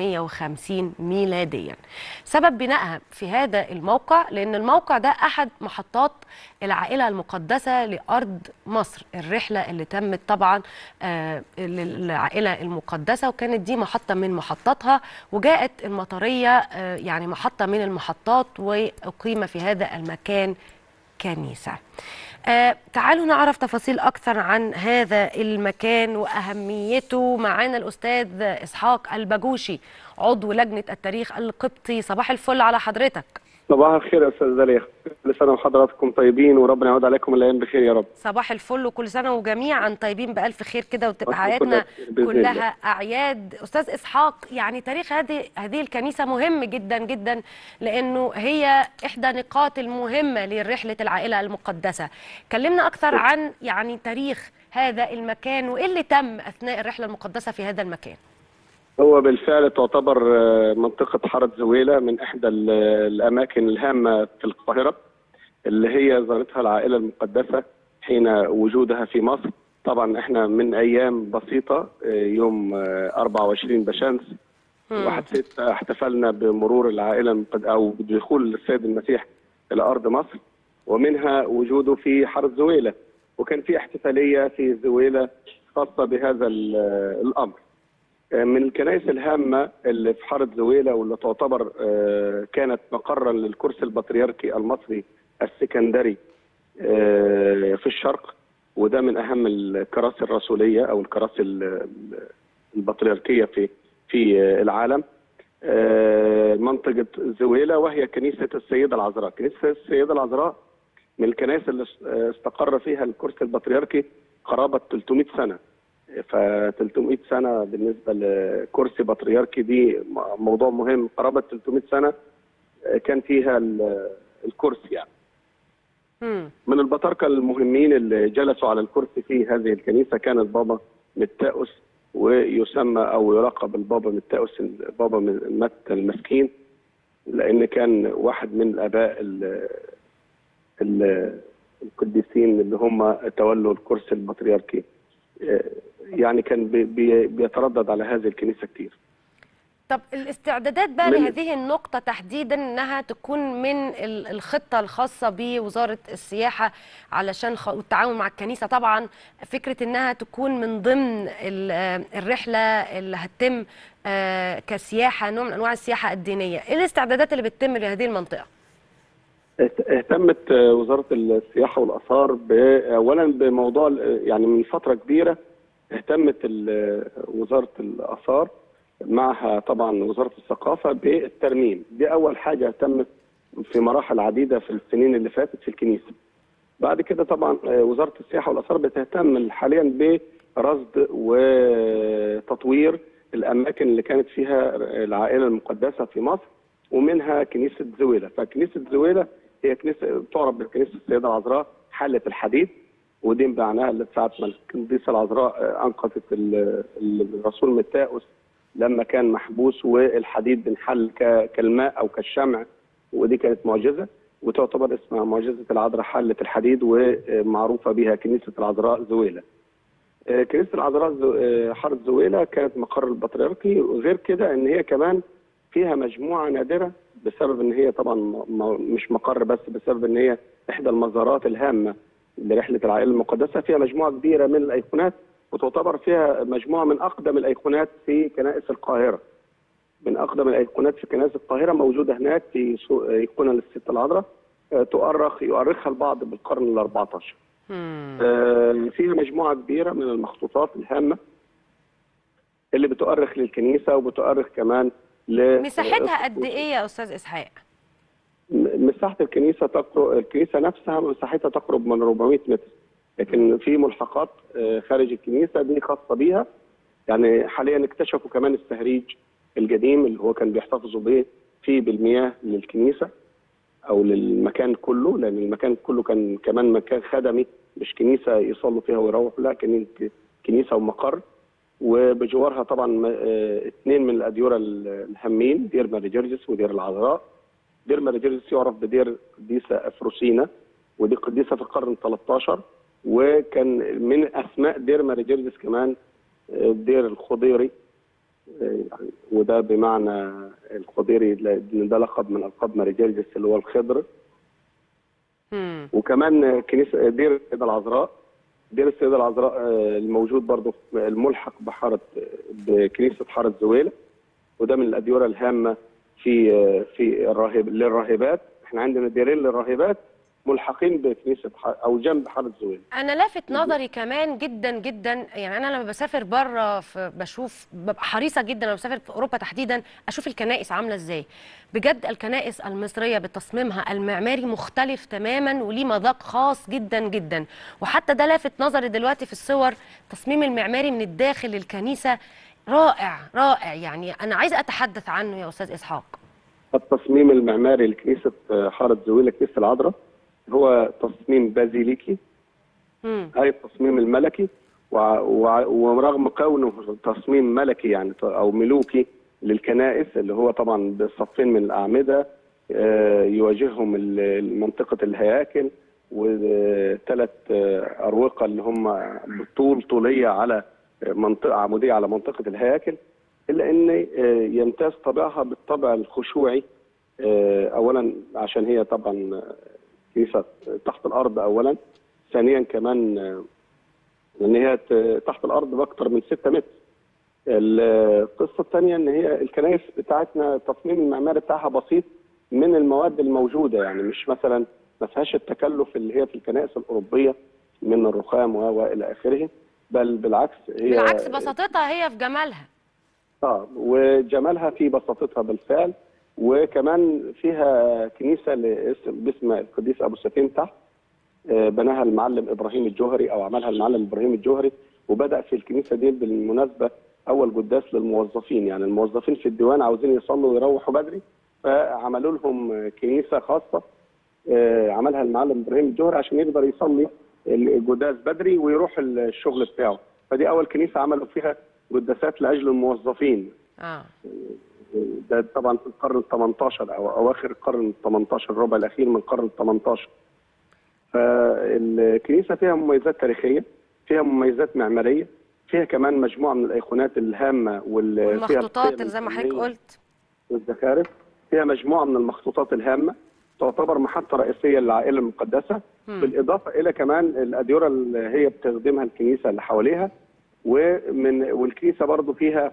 350 ميلاديا سبب بنائها في هذا الموقع لأن الموقع ده أحد محطات العائلة المقدسة لأرض مصر الرحلة اللي تمت طبعا آه، للعائلة المقدسة وكانت دي محطة من محطاتها وجاءت المطرية آه، يعني محطة من المحطات وأقيم في هذا المكان كنيسة آه تعالوا نعرف تفاصيل أكثر عن هذا المكان وأهميته معانا الأستاذ إسحاق البجوشي عضو لجنة التاريخ القبطي صباح الفل على حضرتك صباح الخير يا استاذ داليا كل سنه وحضراتكم طيبين وربنا يعود عليكم الايام بخير يا رب صباح الفل وكل سنة وجميعا طيبين بألف خير كده وتبقى وأنتم حياتنا كلها بخير بإذن كلها الله. أعياد أستاذ إسحاق يعني تاريخ هذه هذه الكنيسة مهم جدا جدا لأنه هي إحدى نقاط المهمة لرحلة العائلة المقدسة كلمنا أكثر عن يعني تاريخ هذا المكان وإيه اللي تم أثناء الرحلة المقدسة في هذا المكان هو بالفعل تعتبر آه، منطقه حاره زويله من احدى ال- الاماكن الهامه في القاهره اللي هي زارتها العائله المقدسه حين وجودها في مصر طبعا احنا من ايام بسيطه آه، يوم آه، 24 بشمس وحسيت احتفلنا بمرور العائله المقد- او بدخول السيد المسيح الى ارض مصر ومنها وجوده في حاره زويله وكان في احتفاليه في زويله خاصه بهذا ال- الامر. من الكنائس الهامه اللي في حاره زويله واللي تعتبر آه، كانت مقرا للكرسي البطريركي المصري السكندري آه، في الشرق وده من اهم الكراسي الرسوليه او الكراسي ال- ال- البطريركيه في في آه، العالم. آه، منطقه زويله وهي كنيسه السيده العذراء، كنيسه السيده العذراء من الكنائس اللي است- استقر فيها الكرسي البطريركي قرابه 300 سنه. ف 300 سنه بالنسبه لكرسي بطريركي دي م- موضوع مهم قرابه 300 سنه آه، كان فيها ال- الكرسي يعني. مم. من البطاركه المهمين اللي جلسوا على الكرسي في هذه الكنيسه كان البابا متاوس ويسمى او يلقب البابا متاوس البابا متى المسكين لان كان واحد من الاباء ال- ال- القديسين اللي هم تولوا الكرسي البطريركي آه، يعني كان بي- بي- بيتردد على هذه الكنيسه كتير طب الاستعدادات بقى من- لهذه النقطة تحديدا انها تكون من ال- الخطة الخاصة بوزارة السياحة علشان خ... والتعاون مع الكنيسة طبعا فكرة انها تكون من ضمن ال- آه، الرحلة اللي هتتم آه، كسياحة نوع من انواع السياحة الدينية ايه الاستعدادات اللي بتتم لهذه المنطقة؟ اهت- اهتمت آه، وزاره السياحه والاثار ب- اولا بموضوع ال- يعني من فتره كبيره اهتمت ال- وزاره الاثار معها طبعا وزاره الثقافه بالترميم دي اول حاجه اهتمت في مراحل عديده في السنين اللي فاتت في الكنيسه بعد كده طبعا آه، وزاره السياحه والاثار بتهتم حاليا برصد وتطوير الاماكن اللي كانت فيها العائله المقدسه في مصر ومنها كنيسه زويله فكنيسه زويله هي كنيسه تعرف بكنيسه السيده العذراء حله الحديد ودي معناها اللي ساعه ما القديسه العذراء آه، انقذت ال- الرسول متاوس لما كان محبوس والحديد انحل ك- كالماء او كالشمع ودي كانت معجزه وتعتبر اسمها معجزه العذراء حله الحديد ومعروفه بها كنيسه العذراء زويله. آه، كنيسه العذراء زو- آه، حاره زويله كانت مقر البطريركي وغير كده ان هي كمان فيها مجموعه نادره بسبب ان هي طبعا م- م- مش مقر بس بسبب ان هي احدى المزارات الهامه لرحله العائله المقدسه فيها مجموعه كبيره من الايقونات وتعتبر فيها مجموعه من اقدم الايقونات في كنائس القاهره. من اقدم الايقونات في كنائس القاهره موجوده هناك في سو- ايقونه للست العذراء آه، تؤرخ يؤرخها البعض بالقرن ال 14. آه، فيها مجموعه كبيره من المخطوطات الهامه اللي بتؤرخ للكنيسه وبتؤرخ كمان ل مساحتها قد ايه يا استاذ اسحاق؟ م- مساحه الكنيسه تقرب الكنيسه نفسها مساحتها تقرب من 400 متر لكن في ملحقات آه، خارج الكنيسه دي خاصه بيها يعني حاليا اكتشفوا كمان السهريج القديم اللي هو كان بيحتفظوا به فيه بالمياه للكنيسه او للمكان كله لان المكان كله كان كمان مكان خدمي مش كنيسه يصلوا فيها ويروحوا لا كان كنيسه ومقر وبجوارها طبعا م- آه، اثنين من الاديره ال- الهامين دير ماري جرجس ودير العذراء دير ماري جرجس يعرف بدير قديسه افروسينا ودي قديسه في القرن 13 وكان من اسماء دير ماري جرجس كمان آه، دير الخضيري آه، يعني وده بمعنى الخضيري لأن ده لقب من القاب ماري جرجس اللي هو الخضر وكمان كنيسه دير السيده العذراء دير السيده العذراء آه، الموجود برضه في الملحق بحاره بكنيسه حاره زويله وده من الاديره الهامه في آه، في الراهب للراهبات احنا عندنا ديرين للراهبات ملحقين بكنيسه ح- او جنب حاره زويله انا لافت نظري كمان جدا جدا يعني انا لما بسافر بره في- بشوف ببقى حريصه جدا لما بسافر في اوروبا تحديدا اشوف الكنائس عامله ازاي بجد الكنائس المصريه بتصميمها المعماري مختلف تماما وليه مذاق خاص جدا جدا وحتى ده لافت نظري دلوقتي في الصور تصميم المعماري من الداخل للكنيسه رائع رائع يعني انا عايزه اتحدث عنه يا استاذ اسحاق التصميم المعماري لكنيسه آه، حاره زويله كنيسه العذراء هو تصميم بازيليكي هاي التصميم الملكي وع- وع- ورغم كونه تصميم ملكي يعني ت- او ملوكي للكنائس اللي هو طبعا بصفين من الاعمده آه، يواجههم ال- منطقه الهياكل وثلاث اروقه اللي هم بالطول طوليه على منطقه عموديه على منطقه الهياكل الا ان آه، يمتاز طابعها بالطابع الخشوعي آه، اولا عشان هي طبعا كنيسه تحت الارض اولا ثانيا كمان آه، ان هي ت- تحت الارض باكثر من 6 متر القصه الثانيه ان هي الكنائس بتاعتنا التصميم المعماري بتاعها بسيط من المواد الموجوده يعني مش مثلا ما فيهاش التكلف اللي هي في الكنائس الاوروبيه من الرخام و- والى اخره بل بالعكس هي بالعكس بساطتها هي في جمالها اه وجمالها في بساطتها بالفعل وكمان فيها كنيسه لاسم باسم القديس ابو سفين تحت آه، بناها المعلم ابراهيم الجوهري او عملها المعلم ابراهيم الجوهري وبدا في الكنيسه دي بالمناسبه اول قداس للموظفين يعني الموظفين في الديوان عاوزين يصلوا ويروحوا بدري فعملوا لهم كنيسه خاصه آه، عملها المعلم ابراهيم الجوهري عشان يقدر يصلي الجداز بدري ويروح الشغل بتاعه فدي اول كنيسه عملوا فيها قداسات لاجل الموظفين اه ده طبعا في القرن ال 18 او اواخر القرن ال 18 الربع الاخير من القرن ال 18 فالكنيسه فيها مميزات تاريخيه فيها مميزات معماريه فيها كمان مجموعه من الايقونات الهامه وال فيها والمخطوطات القيم اللي زي ما حضرتك الفنية قلت والزخارف فيها مجموعه من المخطوطات الهامه تعتبر محطه رئيسيه للعائله المقدسه مم. بالاضافه الى كمان الاديره اللي هي بتخدمها الكنيسه اللي حواليها ومن والكنيسه برضو فيها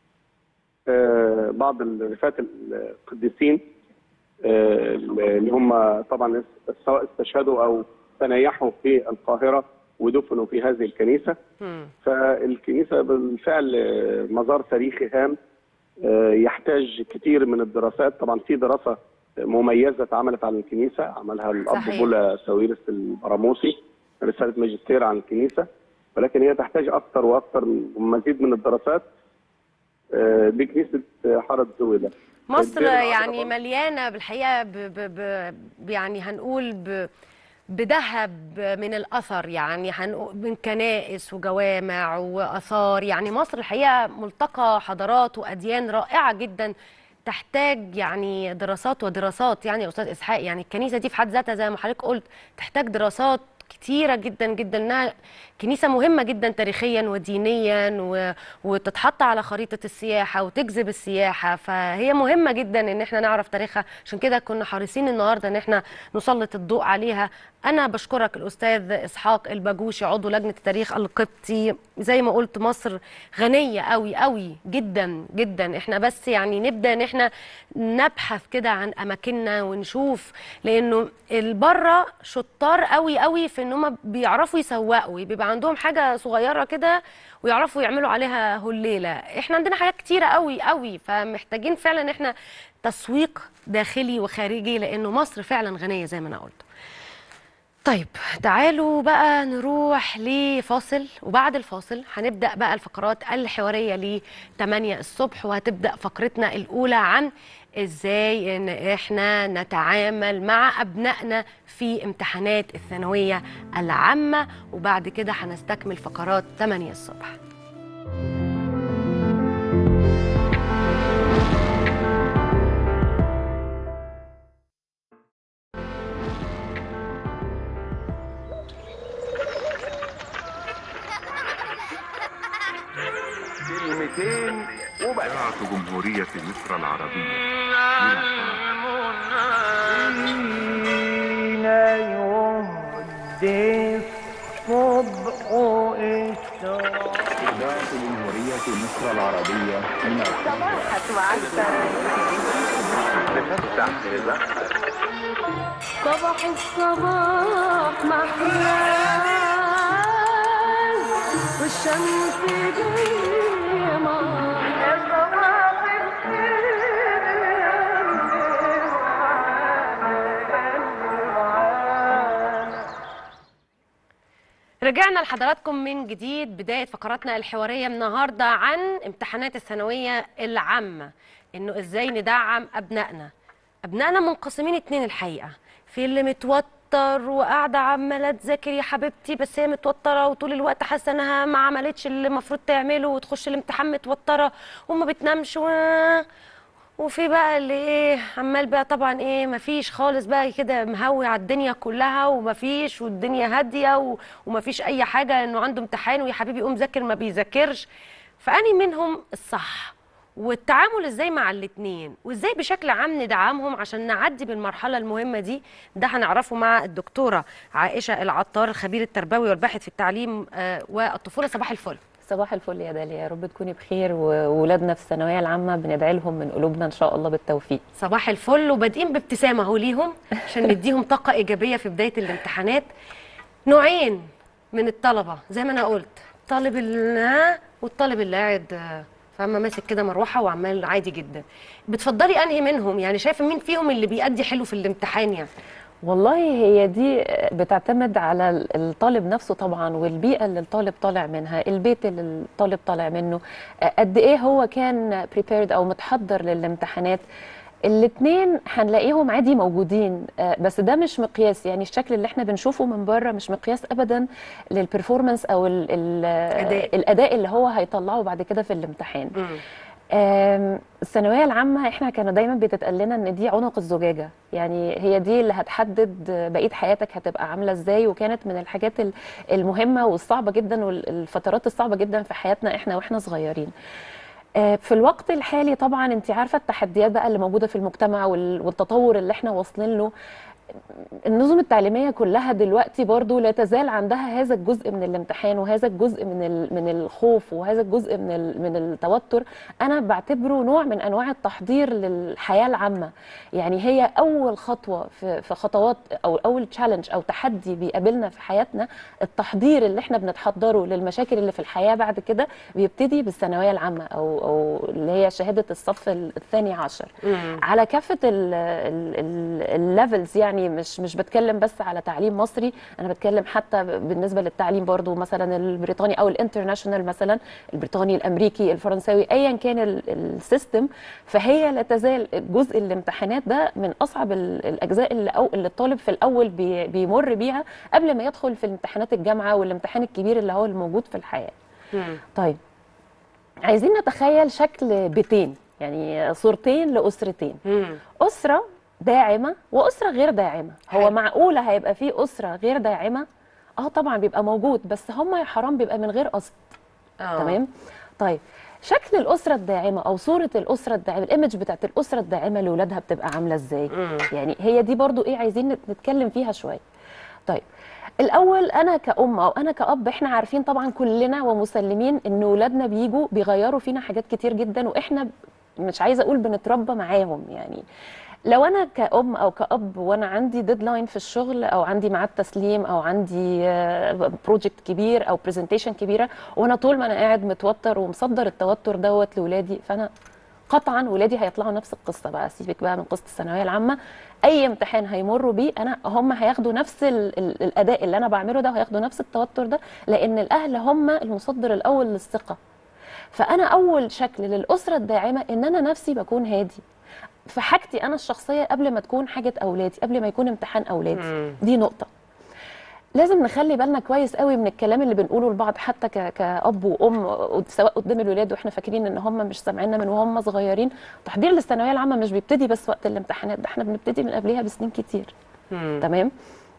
آه، بعض الرفات القديسين آه، اللي هم طبعا سواء استشهدوا او تنيحوا في القاهره ودفنوا في هذه الكنيسه مم. فالكنيسه بالفعل آه، مزار تاريخي هام آه، يحتاج كثير من الدراسات طبعا في دراسه مميزه اتعملت عن الكنيسه عملها الاب صحيح. بولا ساويرس البراموسي رساله ماجستير عن الكنيسه ولكن هي تحتاج اكثر واكثر ومزيد من الدراسات آه، بكنيسه حاره زويله مصر الدير العظيم يعني مليانه بالحقيقه ب ب ب يعني هنقول ب بذهب من الاثر يعني هنقول من كنائس وجوامع واثار يعني مصر الحقيقه ملتقى حضارات واديان رائعه جدا تحتاج يعني دراسات ودراسات يعني يا استاذ اسحاق يعني الكنيسه دي في حد ذاتها زي ما حضرتك قلت تحتاج دراسات كتيره جدا جدا انها كنيسه مهمه جدا تاريخيا ودينيا و... وتتحط على خريطه السياحه وتجذب السياحه فهي مهمه جدا ان احنا نعرف تاريخها عشان كده كنا حريصين النهارده ان احنا نسلط الضوء عليها انا بشكرك الاستاذ اسحاق الباجوشي عضو لجنه التاريخ القبطي زي ما قلت مصر غنيه قوي قوي جدا جدا احنا بس يعني نبدا ان احنا نبحث كده عن اماكننا ونشوف لانه البره شطار قوي قوي في ان هم بيعرفوا يسوقوا بيبقى عندهم حاجه صغيره كده ويعرفوا يعملوا عليها هليله احنا عندنا حاجات كتيره قوي قوي فمحتاجين فعلا ان احنا تسويق داخلي وخارجي لانه مصر فعلا غنيه زي ما انا قلت طيب تعالوا بقى نروح لفاصل وبعد الفاصل هنبدأ بقى الفقرات الحوارية ل 8 الصبح وهتبدأ فقرتنا الأولى عن ازاي ان احنا نتعامل مع ابنائنا في امتحانات الثانوية العامة وبعد كده هنستكمل فقرات 8 الصبح كلمتين وبس جمهورية مصر العربية فينا يهدي الصبح اشراق إذاعة جمهورية مصر العربية من صباح الصباح محلاك والشمس جاية معاك صباح رجعنا لحضراتكم من جديد بداية فقراتنا الحوارية النهاردة عن امتحانات الثانوية العامة انه ازاي ندعم ابنائنا ابنائنا منقسمين اتنين الحقيقة في اللي متوتر وقاعدة عمالة تذاكر يا حبيبتي بس هي متوترة وطول الوقت حاسة انها ما عملتش اللي المفروض تعمله وتخش الامتحان متوترة وما بتنامش و... وفي بقى اللي ايه عمال بقى طبعا ايه مفيش خالص بقى كده مهوي على الدنيا كلها ومفيش والدنيا هاديه و- ومفيش اي حاجه انه عنده امتحان ويا حبيبي قوم ذاكر ما بيذاكرش فاني منهم الصح والتعامل ازاي مع الاتنين وازاي بشكل عام ندعمهم عشان نعدي بالمرحله المهمه دي ده هنعرفه مع الدكتوره عائشه العطار الخبير التربوي والباحث في التعليم آه، والطفوله صباح الفل صباح الفل يا داليا يا رب تكوني بخير وولادنا في الثانويه العامه بندعي لهم من قلوبنا ان شاء الله بالتوفيق صباح الفل وبادئين بابتسامه اهو ليهم عشان نديهم طاقه ايجابيه في بدايه الامتحانات نوعين من الطلبه زي ما انا قلت طالب ال- ها والطالب اللي قاعد آه، فاهمه ماسك كده مروحه وعمال عادي جدا بتفضلي انهي منهم يعني شايفه مين فيهم اللي بيأدي حلو في الامتحان يعني والله هي دي بتعتمد على الطالب نفسه طبعا والبيئه اللي الطالب طالع منها البيت اللي الطالب طالع منه قد ايه هو كان prepared او متحضر للامتحانات الاثنين هنلاقيهم عادي موجودين آه، بس ده مش مقياس يعني الشكل اللي احنا بنشوفه من بره مش مقياس ابدا للبرفورمانس او ال ال أداء. الاداء اللي هو هيطلعه بعد كده في الامتحان آم، الثانويه العامه احنا كانوا دايما بتتقال لنا ان دي عنق الزجاجه يعني هي دي اللي هتحدد بقيه حياتك هتبقى عامله ازاي وكانت من الحاجات ال- المهمه والصعبه جدا والفترات الصعبه جدا في حياتنا احنا واحنا صغيرين آه، في الوقت الحالي طبعا انت عارفه التحديات بقى اللي موجوده في المجتمع وال- والتطور اللي احنا واصلين له النظم التعليميه كلها دلوقتي برضو لا تزال عندها هذا الجزء من الامتحان وهذا الجزء من ال- من الخوف وهذا الجزء من ال- من التوتر انا بعتبره نوع من انواع التحضير للحياه العامه يعني هي اول خطوه في في خطوات او اول تشالنج او تحدي بيقابلنا في حياتنا التحضير اللي احنا بنتحضره للمشاكل اللي في الحياه بعد كده بيبتدي بالثانويه العامه او او اللي هي شهاده الصف الثاني عشر على كافه الليفلز يعني مش مش بتكلم بس على تعليم مصري انا بتكلم حتى بالنسبه للتعليم برضو مثلا البريطاني او الانترناشونال مثلا البريطاني الامريكي الفرنساوي ايا كان ال- السيستم فهي لا تزال جزء الامتحانات ده من اصعب ال- الاجزاء اللي أو اللي الطالب في الاول بي بيمر بيها قبل ما يدخل في امتحانات الجامعه والامتحان الكبير اللي هو الموجود في الحياه طيب عايزين نتخيل شكل بيتين يعني صورتين لأسرتين أسرة داعمة وأسرة غير داعمة هو معقولة هيبقى في أسرة غير داعمة اه طبعا بيبقى موجود بس هم يا حرام بيبقى من غير قصد آه. تمام طيب شكل الأسرة الداعمة أو صورة الأسرة الداعمة الإيمج بتاعت الأسرة الداعمة لأولادها بتبقى عاملة إزاي يعني هي دي برضو إيه عايزين نت- نتكلم فيها شوية طيب الاول انا كأم او انا كأب احنا عارفين طبعا كلنا ومسلمين ان ولادنا بيجوا بيغيروا فينا حاجات كتير جدا واحنا ب- مش عايزه اقول بنتربى معاهم يعني لو انا كأم او كأب وانا عندي ديدلاين في الشغل او عندي ميعاد تسليم او عندي بروجكت كبير او برزنتيشن كبيره وانا طول ما انا قاعد متوتر ومصدر التوتر دوت لاولادي فانا قطعا ولادي هيطلعوا نفس القصه بقى سيبك بقى من قصه الثانويه العامه اي امتحان هيمروا بيه انا هم هياخدوا نفس ال ال الاداء اللي انا بعمله ده وهياخدوا نفس التوتر ده لان الاهل هم المصدر الاول للثقه فانا اول شكل للاسره الداعمه ان انا نفسي بكون هادي في حاجتي انا الشخصيه قبل ما تكون حاجه اولادي قبل ما يكون امتحان اولادي مم. دي نقطه لازم نخلي بالنا كويس قوي من الكلام اللي بنقوله لبعض حتى ك- كأب وأم سواء قدام الولاد واحنا فاكرين ان هم مش سامعيننا من وهم صغيرين تحضير للثانويه العامه مش بيبتدي بس وقت الامتحانات ده احنا بنبتدي من قبلها بسنين كتير تمام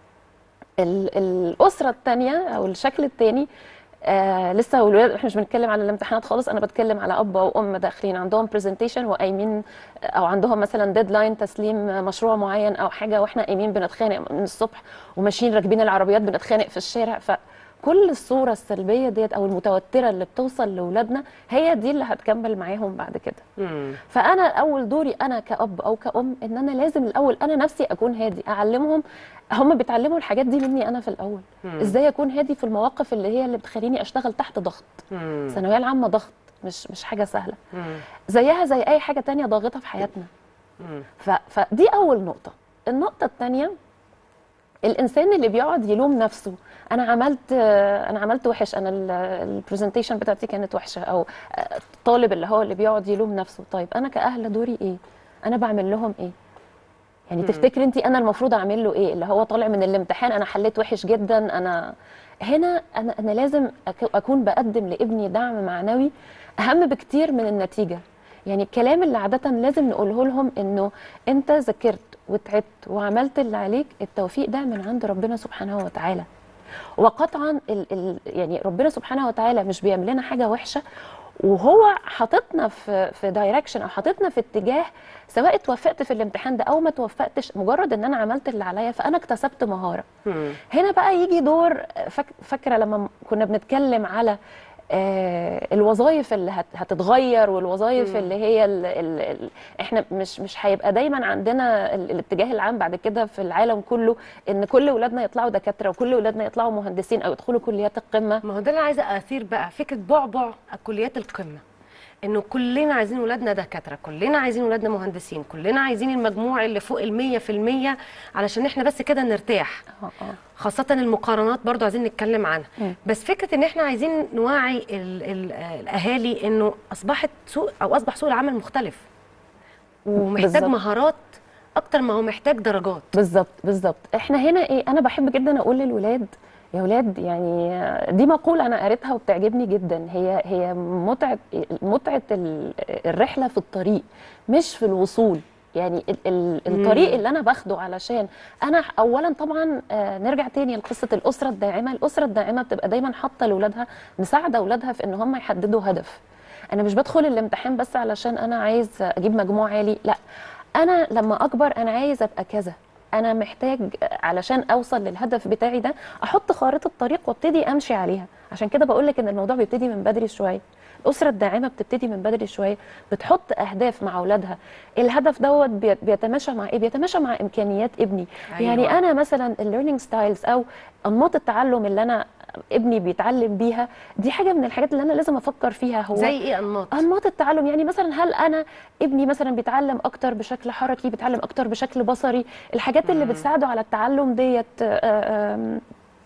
ال- الاسره الثانيه او الشكل الثاني آه لسه الولاد احنا مش بنتكلم على الامتحانات خالص انا بتكلم على اب او ام داخلين عندهم برزنتيشن وقايمين او عندهم مثلا ديدلاين تسليم مشروع معين او حاجه واحنا قايمين بنتخانق من الصبح وماشيين راكبين العربيات بنتخانق في الشارع فكل الصوره السلبيه ديت او المتوتره اللي بتوصل لاولادنا هي دي اللي هتكمل معاهم بعد كده فانا اول دوري انا كاب او كأم ان انا لازم الاول انا نفسي اكون هادي اعلمهم هم بيتعلموا الحاجات دي مني انا في الاول مم. ازاي اكون هادي في المواقف اللي هي اللي بتخليني اشتغل تحت ضغط الثانويه العامه ضغط مش مش حاجه سهله زيها زي اي حاجه تانية ضاغطه في حياتنا ف... فدي اول نقطه النقطه الثانيه الانسان اللي بيقعد يلوم نفسه انا عملت انا عملت وحش انا البرزنتيشن بتاعتي كانت وحشه او الطالب اللي هو اللي بيقعد يلوم نفسه طيب انا كاهل دوري ايه انا بعمل لهم ايه يعني مم. تفتكري انت انا المفروض اعمل له ايه اللي هو طالع من الامتحان انا حليت وحش جدا انا هنا انا انا لازم أك- اكون بقدم لابني دعم معنوي اهم بكتير من النتيجه يعني الكلام اللي عاده لازم نقوله لهم انه انت ذاكرت وتعبت وعملت اللي عليك التوفيق ده من عند ربنا سبحانه وتعالى وقطعا ال ال يعني ربنا سبحانه وتعالى مش بيعمل لنا حاجه وحشه وهو حاططنا في في دايركشن او حاططنا في اتجاه سواء اتوفقت في الامتحان ده او ما توفقتش مجرد ان انا عملت اللي عليا فانا اكتسبت مهاره هنا بقى يجي دور فاك- فاكره لما كنا بنتكلم على آه، الوظائف اللي هت- هتتغير والوظائف مم. اللي هي ال ال ال احنا مش مش هيبقى دايما عندنا ال الاتجاه العام بعد كده في العالم كله ان كل اولادنا يطلعوا دكاتره وكل اولادنا يطلعوا مهندسين او يدخلوا كليات القمه ما هو ده اللي عايزه اثير بقى فكره بعبع كليات القمه انه كلنا عايزين ولادنا دكاتره كلنا عايزين ولادنا مهندسين كلنا عايزين المجموع اللي فوق المية في المية علشان احنا بس كده نرتاح خاصة المقارنات برضو عايزين نتكلم عنها مم. بس فكرة ان احنا عايزين نوعي ال ال الاهالي انه اصبحت سوق او اصبح سوق العمل مختلف ومحتاج بالظبط. مهارات اكتر ما هو محتاج درجات بالظبط بالظبط احنا هنا ايه انا بحب جدا اقول للولاد يا ولاد يعني دي مقولة أنا قريتها وبتعجبني جدا هي هي متعة متعة ال- الرحلة في الطريق مش في الوصول يعني ال- ال- مم. الطريق اللي أنا باخده علشان أنا أولا طبعا آه، نرجع تاني لقصة الأسرة الداعمة الأسرة الداعمة بتبقى دايما حاطة لأولادها مساعدة أولادها في إن هم يحددوا هدف أنا مش بدخل الامتحان بس علشان أنا عايز أجيب مجموع عالي لا أنا لما أكبر أنا عايز أبقى كذا انا محتاج علشان اوصل للهدف بتاعي ده احط خارطه طريق وابتدي امشي عليها عشان كده بقول لك ان الموضوع بيبتدي من بدري شويه الاسره الداعمه بتبتدي من بدري شويه بتحط اهداف مع اولادها الهدف دوت بي- بيتماشى مع ايه بيتماشى مع امكانيات ابني أيوة. يعني انا مثلا الليرنينج ستايلز او انماط التعلم اللي انا ابني بيتعلم بيها دي حاجه من الحاجات اللي انا لازم افكر فيها هو زي ايه انماط انماط التعلم يعني مثلا هل انا ابني مثلا بيتعلم اكتر بشكل حركي بيتعلم اكتر بشكل بصري الحاجات اللي بتساعده على التعلم ديت آه، آم،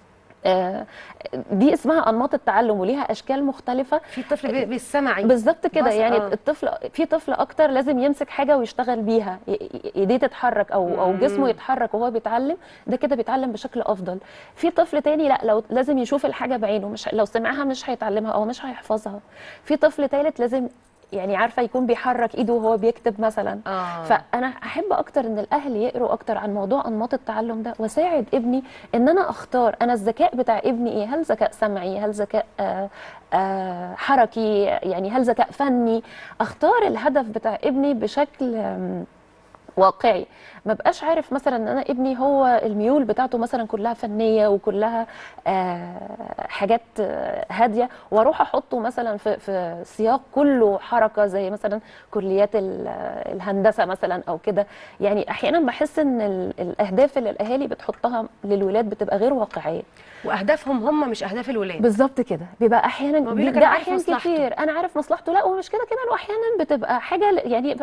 آه، دي اسمها انماط التعلم وليها اشكال مختلفه في طفل بي- بالسمعي بالظبط كده بص- يعني آه. الطفل في طفل اكتر لازم يمسك حاجه ويشتغل بيها ي- ي- ايديه تتحرك او او مم. جسمه يتحرك وهو بيتعلم ده كده بيتعلم بشكل افضل في طفل تاني لا لو لازم يشوف الحاجه بعينه مش لو سمعها مش هيتعلمها او مش هيحفظها في طفل تالت لازم يعني عارفه يكون بيحرك ايده وهو بيكتب مثلا آه. فانا احب اكتر ان الاهل يقروا اكتر عن موضوع انماط التعلم ده واساعد ابني ان انا اختار انا الذكاء بتاع ابني ايه هل ذكاء سمعي هل ذكاء آه آه حركي يعني هل ذكاء فني اختار الهدف بتاع ابني بشكل آم، واقعي ما بقاش عارف مثلا ان انا ابني هو الميول بتاعته مثلا كلها فنيه وكلها آه حاجات آه، هاديه واروح احطه مثلا في في سياق كله حركه زي مثلا كليات ال- آه، الهندسه مثلا او كده يعني احيانا بحس ان ال- الاهداف اللي الاهالي بتحطها للولاد بتبقى غير واقعيه واهدافهم هم مش اهداف الولاد بالظبط كده بيبقى احيانا ما بيقولك ده أنا عارف احيان مصلحته. كتير انا عارف مصلحته لا ومش كده كمان واحيانا بتبقى حاجه ل- يعني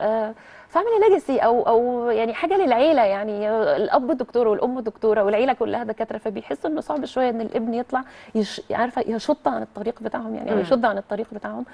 فاميلي ليجاسي او او يعني حاجه للعيله يعني الاب دكتور والام دكتوره والعيله كلها دكاتره فبيحسوا انه صعب شويه ان الابن يطلع يش عارفه يشط عن الطريق بتاعهم يعني او مم. يشد عن الطريق بتاعهم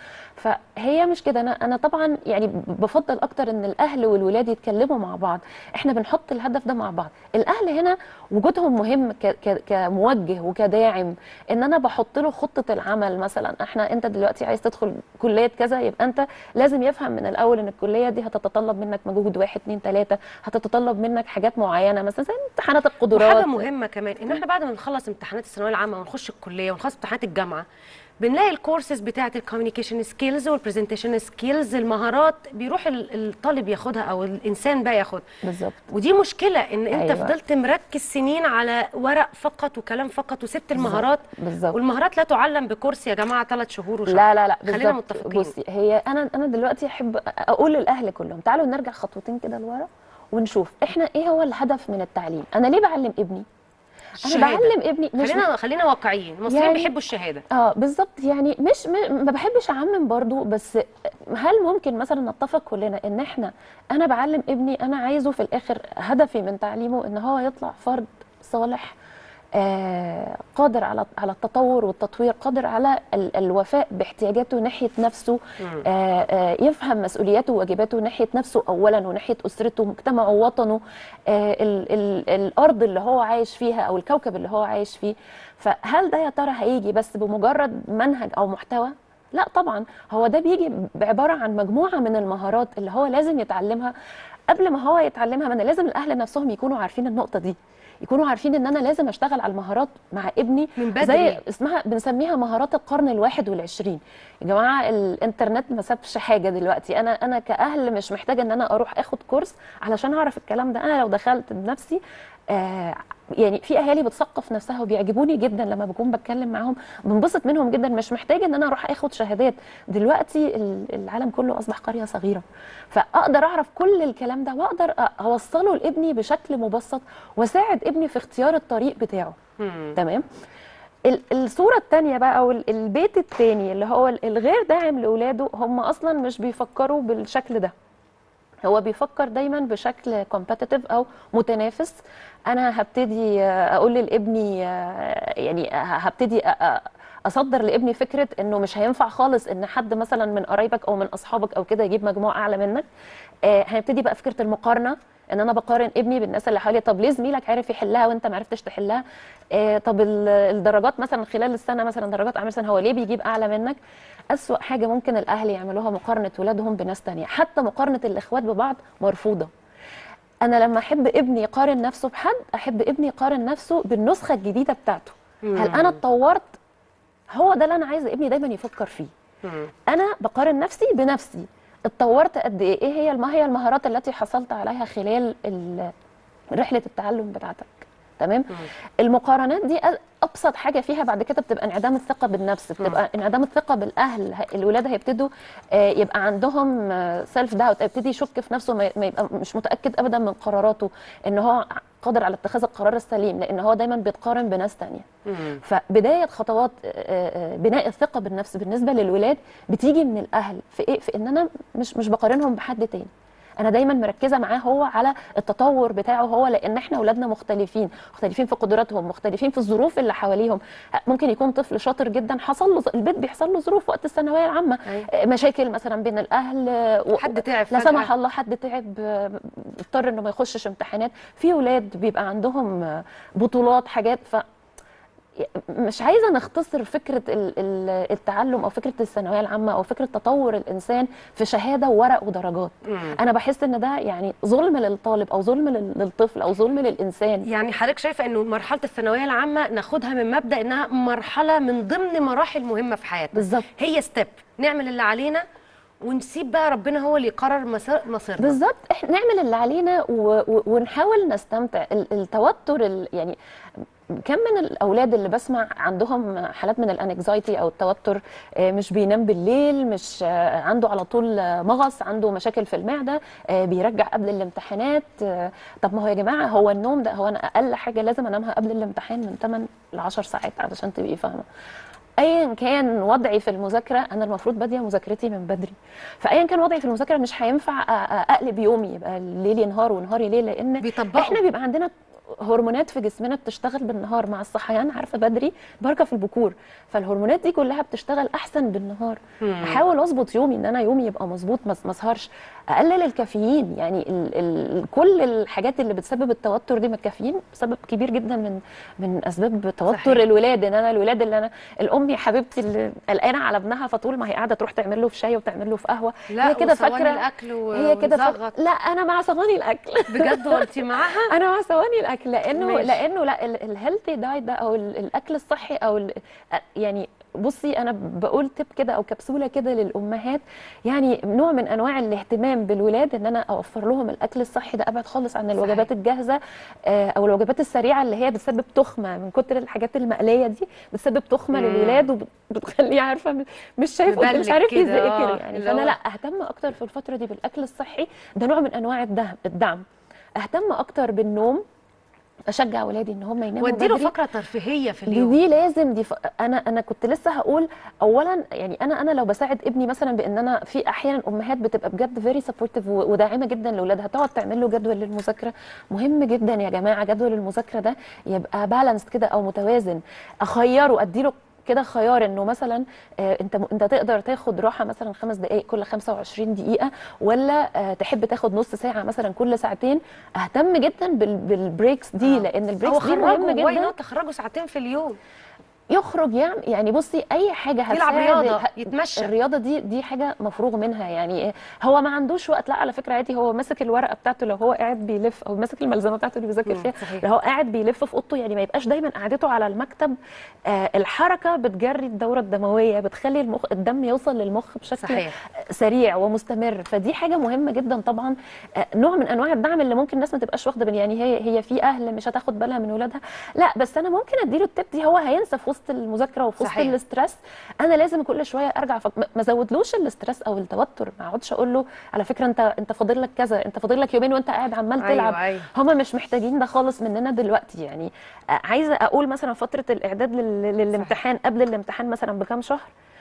فهي مش كده انا انا طبعا يعني بفضل اكتر ان الاهل والولاد يتكلموا مع بعض احنا بنحط الهدف ده مع بعض الاهل هنا وجودهم مهم ك- ك- كموجه وكداعم ان انا بحط له خطه العمل مثلا احنا انت دلوقتي عايز تدخل كليه كذا يبقى انت لازم يفهم من الاول ان الكليه دي هتتطلب منك مجهود واحد اتنين تلاته هتتطلب منك حاجات معينه مثلا زي امتحانات القدرات وحاجه مهمه كمان ان احنا بعد ما نخلص امتحانات الثانويه العامه ونخش الكليه ونخلص امتحانات الجامعه بنلاقي الكورسز بتاعه الكوميونيكيشن سكيلز والبرزنتيشن سكيلز المهارات بيروح ال- الطالب ياخدها او الانسان بقى ياخدها بالظبط ودي مشكله ان انت أيوة. فضلت مركز سنين على ورق فقط وكلام فقط وسبت المهارات بالظبط والمهارات لا تعلم بكورس يا جماعه ثلاث شهور وشهر لا لا لا خلينا بالظبط. متفقين بصي هي انا انا دلوقتي احب اقول للاهل كلهم تعالوا نرجع خطوتين كده لورا ونشوف احنا ايه هو الهدف من التعليم انا ليه بعلم ابني انا الشهادة. بعلم ابني مش خلينا خلينا واقعيين المصريين يعني- بيحبوا الشهاده اه بالظبط يعني مش م- ما بحبش اعمم برضو بس هل ممكن مثلا نتفق كلنا ان احنا انا بعلم ابني انا عايزه في الاخر هدفي من تعليمه ان هو يطلع فرد صالح آه قادر على على التطور والتطوير قادر على ال- الوفاء باحتياجاته ناحيه نفسه مم. آه آه يفهم مسؤولياته وواجباته ناحيه نفسه اولا وناحيه اسرته مجتمعه ووطنه آه ال ال الارض اللي هو عايش فيها او الكوكب اللي هو عايش فيه فهل ده يا ترى هيجي بس بمجرد منهج او محتوى لا طبعا هو ده بيجي بعباره عن مجموعه من المهارات اللي هو لازم يتعلمها قبل ما هو يتعلمها ما انا لازم الاهل نفسهم يكونوا عارفين النقطه دي يكونوا عارفين ان انا لازم اشتغل على المهارات مع ابني من بدري. زي اسمها بنسميها مهارات القرن الواحد والعشرين يا جماعه الانترنت ما سابش حاجه دلوقتي انا انا كاهل مش محتاجه ان انا اروح اخد كورس علشان اعرف الكلام ده انا لو دخلت بنفسي آه يعني في اهالي بتثقف نفسها وبيعجبوني جدا لما بكون بتكلم معاهم بنبسط منهم جدا مش محتاجه ان انا اروح اخد شهادات دلوقتي ال- العالم كله اصبح قريه صغيره فاقدر اعرف كل الكلام ده واقدر أ- اوصله لابني بشكل مبسط واساعد ابني في اختيار الطريق بتاعه مم. تمام ال- الصوره الثانيه بقى او ال- البيت الثاني اللي هو ال- الغير داعم لاولاده هم اصلا مش بيفكروا بالشكل ده هو بيفكر دايما بشكل كومبetitive او متنافس انا هبتدي آه، اقول لابني آه، يعني آه، هبتدي أ- أ- اصدر لابني فكره انه مش هينفع خالص ان حد مثلا من قرايبك او من اصحابك او كده يجيب مجموع اعلى منك آه هنبتدي بقى فكره المقارنه ان انا بقارن ابني بالناس اللي حواليه طب ليه زميلك عارف يحلها وانت ما عرفتش تحلها آه طب ال- الدرجات مثلا خلال السنه مثلا درجات اعمال سنه هو ليه بيجيب اعلى منك اسوا حاجه ممكن الاهل يعملوها مقارنه ولادهم بناس تانية حتى مقارنه الاخوات ببعض مرفوضه انا لما احب ابني يقارن نفسه بحد احب ابني يقارن نفسه بالنسخه الجديده بتاعته هل انا اتطورت هو ده اللي انا عايزه ابني دايما يفكر فيه انا بقارن نفسي بنفسي اتطورت قد ايه ايه هي ما هي المهارات التي حصلت عليها خلال ال- رحله التعلم بتاعتك تمام المقارنات دي أ- ابسط حاجه فيها بعد كده بتبقى انعدام الثقه بالنفس بتبقى انعدام الثقه بالاهل ه- الولاد هيبتدوا آه، يبقى عندهم سيلف داوت يبتدي يشك في نفسه ما ما يبقى مش متاكد ابدا من قراراته ان هو قادر على اتخاذ القرار السليم لان هو دايما بيتقارن بناس تانية فبدايه خطوات آه، آه، بناء الثقه بالنفس بالنسبه للولاد بتيجي من الاهل في ايه في ان انا مش مش بقارنهم بحد تاني انا دايما مركزه معاه هو على التطور بتاعه هو لان احنا اولادنا مختلفين مختلفين في قدراتهم مختلفين في الظروف اللي حواليهم ممكن يكون طفل شاطر جدا حصل له البيت بيحصل له ظروف وقت الثانويه العامه آه، مشاكل مثلا بين الاهل آه، حد تعب لا فجأة. سمح الله حد تعب آه، اضطر انه ما يخشش امتحانات في ولاد بيبقى عندهم آه، بطولات حاجات ف مش عايزه نختصر فكره ال- ال- التعلم او فكره الثانويه العامه او فكره تطور الانسان في شهاده وورق ودرجات مم. انا بحس ان ده يعني ظلم للطالب او ظلم لل- للطفل او ظلم للانسان يعني حضرتك شايفه انه مرحله الثانويه العامه ناخدها من مبدا انها مرحله من ضمن مراحل مهمه في حياتنا بالظبط هي ستيب نعمل اللي علينا ونسيب بقى ربنا هو اللي يقرر مسار مصيرنا بالظبط احنا نعمل اللي علينا و... و... ونحاول نستمتع ال- التوتر ال... يعني كم من الاولاد اللي بسمع عندهم حالات من الانكزايتي او التوتر آه، مش بينام بالليل مش آه، عنده على طول آه، مغص عنده مشاكل في المعده آه، بيرجع قبل الامتحانات آه، طب ما هو يا جماعه هو النوم ده هو انا اقل حاجه لازم انامها قبل الامتحان من 8 ل 10 ساعات علشان تبقي فاهمه ايا كان وضعي في المذاكره انا المفروض باديه مذاكرتي من بدري فايا كان وضعي في المذاكره مش هينفع أ- أ- اقلب يومي يبقى ليلي نهار ونهاري ليل لان بيطبقوا. احنا بيبقى عندنا هرمونات في جسمنا بتشتغل بالنهار مع الصحيان عارفه بدري بركه في البكور فالهرمونات دي كلها بتشتغل احسن بالنهار مم. احاول اظبط يومي ان انا يومي يبقى مظبوط ما ما اسهرش اقلل الكافيين يعني ال ال كل الحاجات اللي بتسبب التوتر دي من الكافيين سبب كبير جدا من من اسباب توتر صحيح. الولاد ان انا الولاد اللي انا الام يا حبيبتي اللي قلقانه على ابنها فطول ما هي قاعده تروح تعمل له في شاي وتعمل له في قهوه لا هي كده وصواني فاكره الأكل و- هي كده فاك- وزغط. لا انا مع صواني الاكل بجد وانت معاها انا مع صواني الاكل لانه ماشي. لانه لا الهيلثي دايت ده او ال- الاكل الصحي او ال- يعني بصي انا بقول تip كده او كبسوله كده للامهات يعني نوع من انواع الاهتمام بالولاد ان انا اوفر لهم الاكل الصحي ده ابعد خالص عن الوجبات الجاهزه آه، او الوجبات السريعه اللي هي بتسبب تخمه من كتر الحاجات المقليه دي بتسبب تخمه مم. للولاد وبتخليه عارفه مش شايف قدام- مش مبلك عارف كده، يذاكر آه، يعني اللي فانا هو- لا اهتم اكتر في الفتره دي بالاكل الصحي ده نوع من انواع الدعم الدعم اهتم اكتر بالنوم اشجع ولادي ان هم يناموا واديله بدري فقره ترفيهيه في دي, اليوم دي لازم دي ف... انا انا كنت لسه هقول اولا يعني انا انا لو بساعد ابني مثلا بان انا في احيانا امهات بتبقى بجد فيري سبورتيف وداعمه جدا لاولادها تقعد تعمل له جدول للمذاكره مهم جدا يا جماعه جدول المذاكره ده يبقى بالانسد كده او متوازن اخيره اديله كده خيار انه مثلا آه انت انت تقدر تاخد راحه مثلا خمس دقائق كل 25 دقيقه ولا آه تحب تاخد نص ساعه مثلا كل ساعتين اهتم جدا بال بالبريكس دي لان او البريكس دي مهمه خرجوا واي جدا نوت تخرجوا ساعتين في اليوم يخرج يعمل يعني بصي اي حاجه يلعب هتساعد رياضة، ه- يتمشى. الرياضه دي دي حاجه مفروغ منها يعني هو ما عندوش وقت لا على فكره عادي هو ماسك الورقه بتاعته لو هو قاعد بيلف او ماسك الملزمه بتاعته اللي بيذاكر مم، فيها صحيح. لو هو قاعد بيلف في اوضته يعني ما يبقاش دايما قعدته على المكتب آه الحركه بتجري الدوره الدمويه بتخلي المخ الدم يوصل للمخ بشكل صحيح. سريع ومستمر فدي حاجه مهمه جدا طبعا آه، نوع من انواع الدعم اللي ممكن الناس ما تبقاش واخده بال يعني هي هي في اهل مش هتاخد بالها من ولادها لا بس انا ممكن اديله التip دي هو هينسى في وسط المذاكره وفي وسط صحيح. الاسترس انا لازم كل شويه ارجع فك... ما- ما ازودلوش الاسترس او التوتر ما اقعدش اقول له على فكره انت انت فاضل لك كذا انت فاضل لك يومين وانت قاعد عمال أيوة، تلعب أيوة. هم مش محتاجين ده خالص مننا دلوقتي يعني آه، عايزه اقول مثلا فتره الاعداد لل... للامتحان قبل الامتحان مثلا بكام شهر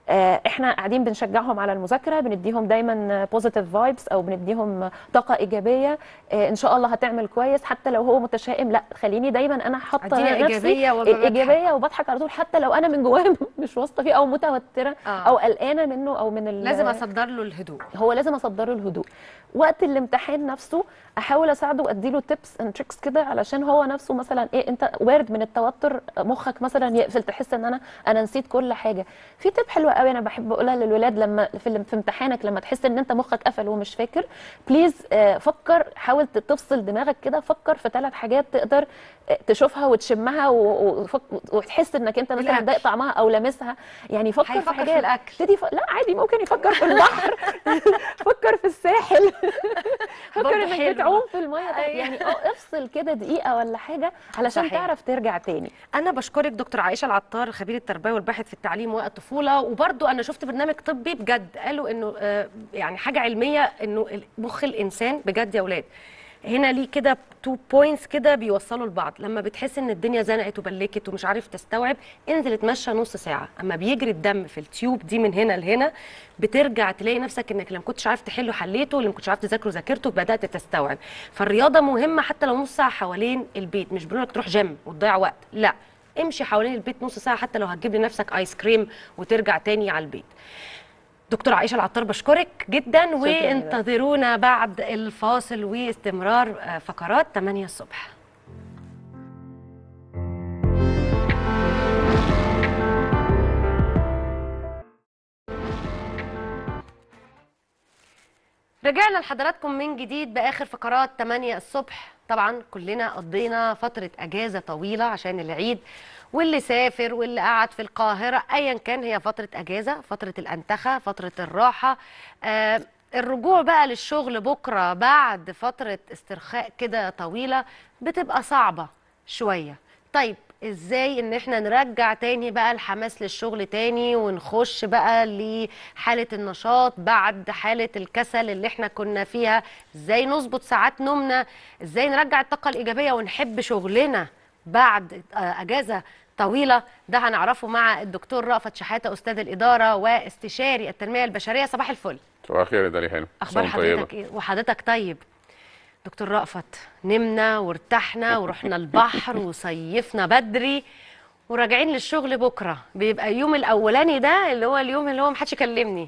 آه، احنا قاعدين بنشجعهم على المذاكره بنديهم دايما بوزيتيف فايبس او بنديهم طاقه ايجابيه آه، ان شاء الله هتعمل كويس حتى لو هو متشائم لا خليني دايما انا حاطه أدينا نفسي إيجابية وأبقى بضحك. الايجابيه وبضحك على طول حتى لو انا من جوايا مش واثقه فيه او متوتره آه. او قلقانه منه او من ال- لازم اصدر له الهدوء هو لازم اصدر له الهدوء وقت الامتحان نفسه احاول اساعده واديله تيبس اند تريكس كده علشان هو نفسه مثلا ايه انت وارد من التوتر مخك مثلا يقفل تحس ان انا انا نسيت كل حاجه في تيب حلوه قوي انا بحب اقولها للولاد لما في, الام- في امتحانك لما تحس ان انت مخك قفل ومش فاكر بليز فكر حاول تفصل دماغك كده فكر في ثلاث حاجات تقدر آه، تشوفها وتشمها و- وفك- وتحس انك انت مثلا الأكل. ضايق طعمها او لامسها يعني فكر في هيفكر في حاجات الأكل. ابتدي ف... لا عادي ممكن يفكر في البحر فكر في الساحل برضه فكر انك حلو. بتعوم في الميه طب أيوة. يعني اه افصل كده دقيقه ولا حاجه علشان صحيح. تعرف ترجع تاني انا بشكرك دكتور عائشه العطار خبير التربيه والباحث في التعليم والطفوله وبرضو انا شفت برنامج طبي بجد قالوا انه آه، يعني حاجه علميه انه مخ الانسان بجد يا اولاد هنا ليه كده تو بوينتس كده بيوصلوا لبعض لما بتحس ان الدنيا زنقت وبلكت ومش عارف تستوعب انزل اتمشى نص ساعه اما بيجري الدم في التيوب دي من هنا لهنا بترجع تلاقي نفسك انك لما كنتش عارف تحله حليته اللي ما كنتش عارف تذاكره ذاكرته بدات تستوعب فالرياضه مهمه حتى لو نص ساعه حوالين البيت مش بنقول لك تروح جيم وتضيع وقت لا امشي حوالين البيت نص ساعه حتى لو هتجيب لنفسك ايس كريم وترجع تاني على البيت دكتور عائشه العطار بشكرك جدا شكراً. وانتظرونا بعد الفاصل واستمرار آه، فقرات 8 الصبح رجعنا لحضراتكم من جديد باخر فقرات 8 الصبح طبعا كلنا قضينا فتره اجازه طويله عشان العيد واللي سافر واللي قعد في القاهره ايا كان هي فتره اجازه فتره الانتخه فتره الراحه آه الرجوع بقى للشغل بكره بعد فتره استرخاء كده طويله بتبقى صعبه شويه طيب ازاي ان احنا نرجع تاني بقى الحماس للشغل تاني ونخش بقى لحالة النشاط بعد حالة الكسل اللي احنا كنا فيها ازاي نظبط ساعات نومنا ازاي نرجع الطاقة الإيجابية ونحب شغلنا بعد آه، أجازة طويلة ده هنعرفه مع الدكتور رأفت شحاتة أستاذ الإدارة واستشاري التنمية البشرية صباح الفل صباح الخير يا دالي حلو اخبار كل سنة وأنت حضرتك ايه وحضرتك طيب دكتور رأفت نمنا وارتحنا ورحنا البحر وصيفنا بدري وراجعين للشغل بكره بيبقى اليوم الاولاني ده اللي هو اليوم اللي هو محدش يكلمني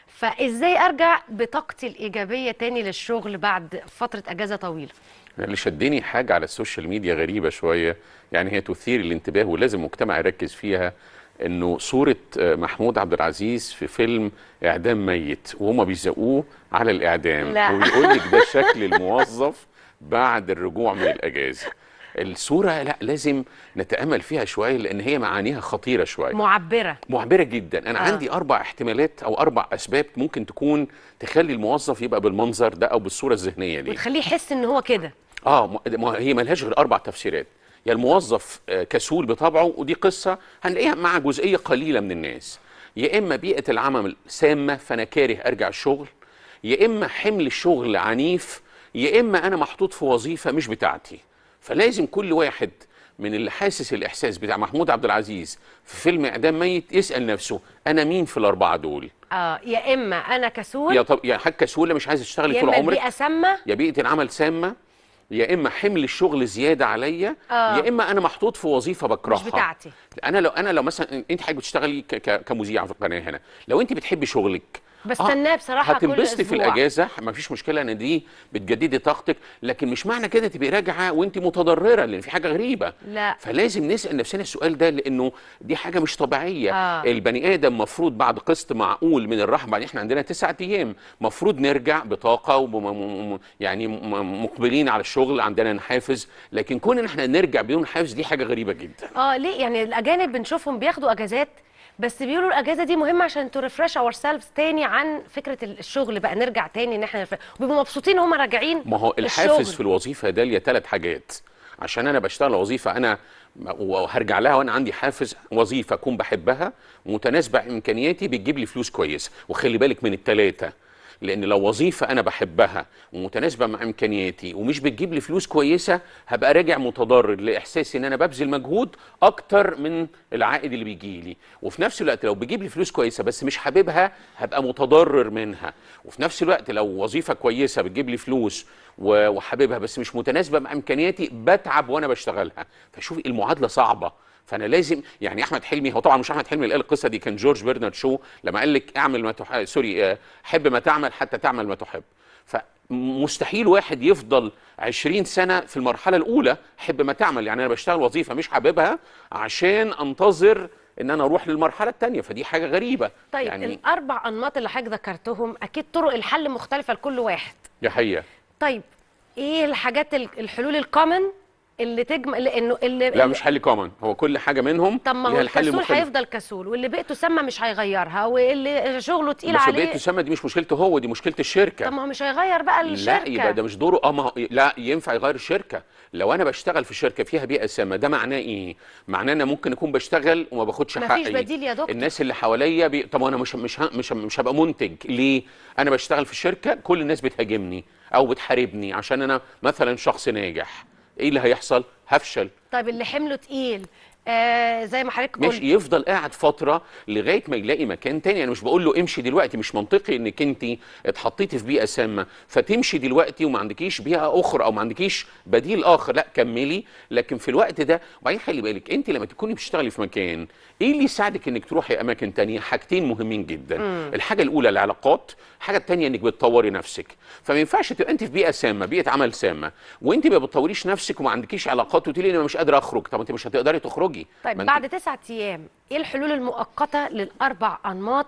فازاي ارجع بطاقتي الايجابيه تاني للشغل بعد فتره اجازه طويله اللي شدني حاجة على السوشيال ميديا غريبة شوية يعني هي تثير الانتباه ولازم المجتمع يركز فيها انه صورة آه، محمود عبد العزيز في فيلم اعدام ميت وهما بيزقوه على الاعدام لا. ويقول لك ده شكل الموظف بعد الرجوع من الاجازة الصورة لا لازم نتأمل فيها شوية لان هي معانيها خطيرة شوية معبره معبرة جدا أنا آه. آه. عندي أربع احتمالات أو أربع أسباب ممكن تكون تخلي الموظف يبقى بالمنظر ده أو بالصورة الذهنية دي وتخليه يحس ان هو كده اه ما- ما هي ملهاش غير اربع تفسيرات يا الموظف آه، كسول بطبعه ودي قصه هنلاقيها مع جزئيه قليله من الناس يا اما بيئه العمل سامه فانا كاره ارجع الشغل يا اما حمل الشغل عنيف يا اما انا محطوط في وظيفه مش بتاعتي فلازم كل واحد من اللي حاسس الاحساس بتاع محمود عبد العزيز في فيلم اعدام ميت يسال نفسه انا مين في الاربعه دول اه يا اما انا كسول يا طب يا حاجه كسوله مش عايزه تشتغلي يا طول اما عمرك البيئه سامه يا بيئه العمل سامه يا اما حمل الشغل زياده عليا آه. يا اما انا محطوط في وظيفه بكرهها مش بتاعتي انا لو انا لو مثلا انت حضرتك بتشتغلي ك- ك- كمذيعه في القناه هنا لو انت بتحبي شغلك بستناه بصراحه كل هتنبسطي في أسبوع. الاجازه ما فيش مشكله ان دي بتجددي طاقتك لكن مش معنى كده تبقي راجعه وانت متضرره لان في حاجه غريبه لا فلازم نسال نفسنا السؤال ده لانه دي حاجه مش طبيعيه آه. البني ادم مفروض بعد قسط معقول من الراحه بعدين احنا عندنا تسعة ايام مفروض نرجع بطاقه وم... م- يعني م- مقبلين على الشغل عندنا نحافز لكن كون ان احنا نرجع بدون حافز دي حاجه غريبه جدا اه ليه يعني الاجانب بنشوفهم بياخدوا اجازات بس بيقولوا الاجازه دي مهمه عشان تو ريفرش اور سيلفز تاني عن فكره الشغل بقى نرجع تاني ان احنا نرفرش. وبيبقوا مبسوطين هم راجعين ما هو الحافز الشغل. في الوظيفه ده ليه ثلاث حاجات عشان انا بشتغل وظيفه انا وهرجع لها وانا عندي حافز وظيفه اكون بحبها متناسبه امكانياتي بتجيب لي فلوس كويسه وخلي بالك من الثلاثه لان لو وظيفه انا بحبها ومتناسبه مع امكانياتي ومش بتجيب لي فلوس كويسه هبقى راجع متضرر لاحساسي ان انا ببذل مجهود اكتر من العائد اللي بيجي لي وفي نفس الوقت لو بيجيب لي فلوس كويسه بس مش حاببها هبقى متضرر منها وفي نفس الوقت لو وظيفه كويسه بتجيب لي فلوس و- وحاببها بس مش متناسبه مع امكانياتي بتعب وانا بشتغلها فشوفي المعادله صعبه فانا لازم يعني احمد حلمي هو طبعا مش احمد حلمي اللي قال القصه دي كان جورج برنارد شو لما قال لك اعمل ما تحب سوري آه، حب ما تعمل حتى تعمل ما تحب فمستحيل واحد يفضل 20 سنه في المرحله الاولى حب ما تعمل يعني انا بشتغل وظيفه مش حاببها عشان انتظر ان انا اروح للمرحله الثانيه فدي حاجه غريبه طيب يعني الاربع انماط اللي حضرتك ذكرتهم اكيد طرق الحل مختلفه لكل واحد دي حقيقه طيب ايه الحاجات ال- الحلول الكومن اللي تجمع لانه اللي لا مش حل كومن هو كل حاجه منهم طب ما هو ليها الحل الكسول المختلف. هيفضل كسول واللي بيئته سامه مش هيغيرها واللي شغله تقيل بس عليه بقيت تسمى دي مش مشكلته هو دي مشكله الشركه طب ما هو مش هيغير بقى الشركه لا يبقى ده مش دوره اه ما هو لا ينفع يغير الشركه لو انا بشتغل في شركه فيها بيئه سامه ده معناه ايه معناه ان ممكن اكون بشتغل وما باخدش مفيش حقي بديل يا دكتور. الناس اللي حواليا بي... طب انا مش مش ه- مش مش هبقى منتج ليه انا بشتغل في شركه كل الناس بتهاجمني او بتحاربني عشان انا مثلا شخص ناجح ايه اللي هيحصل هفشل طيب اللي حمله تقيل آه زي ما حضرتك مش قلت يفضل قاعد فتره لغايه ما يلاقي مكان تاني انا مش بقول له امشي دلوقتي مش منطقي انك انت اتحطيتي في بيئه سامه فتمشي دلوقتي وما عندكيش بيئه اخرى او ما عندكيش بديل اخر لا كملي لكن في الوقت ده وبعدين خلي بالك انت لما تكوني بتشتغلي في مكان ايه اللي يساعدك انك تروحي اماكن تانية حاجتين مهمين جدا مم. الحاجه الاولى العلاقات الحاجه التانية انك بتطوري نفسك فما ينفعش تبقى انت في بيئه سامه بيئه عمل سامه وانت ما بتطوريش نفسك وما عندكيش علاقات وتقولي انا مش قادره اخرج طب انت مش هتقدري تخرجي طيب ما انت- بعد تسعة ايام ايه الحلول المؤقته للاربع انماط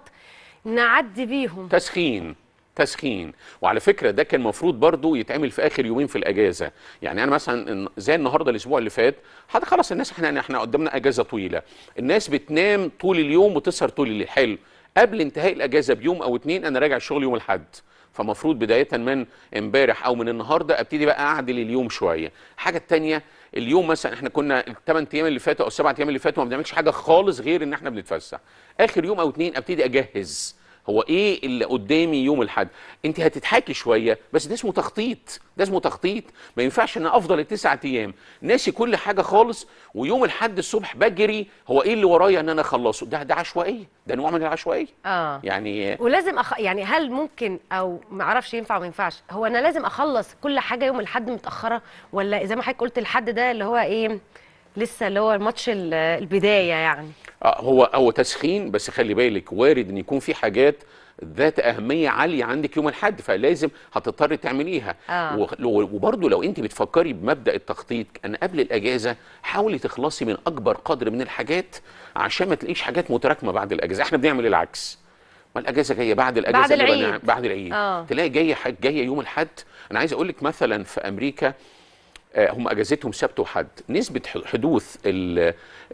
نعدي بيهم تسخين تسخين وعلى فكره ده كان المفروض برضو يتعمل في اخر يومين في الاجازه يعني انا مثلا زي النهارده الاسبوع اللي فات حتى خلاص الناس احنا احنا قدامنا اجازه طويله الناس بتنام طول اليوم وتسهر طول الليل حلو قبل انتهاء الاجازه بيوم او اتنين انا راجع الشغل يوم الاحد فمفروض بدايه من امبارح او من النهارده ابتدي بقى اعدل اليوم شويه الحاجه التانية اليوم مثلا احنا كنا الثمان ايام اللي فاتوا او السبع ايام اللي فاتوا ما بنعملش حاجه خالص غير ان احنا بنتفسح اخر يوم او اتنين ابتدي اجهز هو ايه اللي قدامي يوم الاحد انت هتضحكي شويه بس ده اسمه تخطيط ده اسمه تخطيط ما ينفعش ان افضل التسعة ايام ناسي كل حاجه خالص ويوم الاحد الصبح بجري هو ايه اللي ورايا ان انا اخلصه ده ده عشوائيه ده نوع من العشوائيه اه يعني ولازم أخ... يعني هل ممكن او ما اعرفش ينفع وما ينفعش هو انا لازم اخلص كل حاجه يوم الاحد متاخره ولا زي ما حضرتك قلت الحد ده اللي هو ايه لسه اللي هو ماتش ال- البدايه يعني آه، هو هو تسخين بس خلي بالك وارد ان يكون في حاجات ذات اهميه عاليه عندك يوم الاحد فلازم هتضطري تعمليها آه. و- وبرضه لو انت بتفكري بمبدا التخطيط ان قبل الاجازه حاولي تخلصي من اكبر قدر من الحاجات عشان ما تلاقيش حاجات متراكمه بعد الاجازه احنا بنعمل العكس ما الاجازه جايه بعد الاجازه بعد اللي العيد. بنع- بعد العيد آه. تلاقي جايه حاجه جايه يوم الاحد انا عايز اقول لك مثلا في امريكا آه، هم اجازتهم سبت وحد نسبه ح- حدوث ال-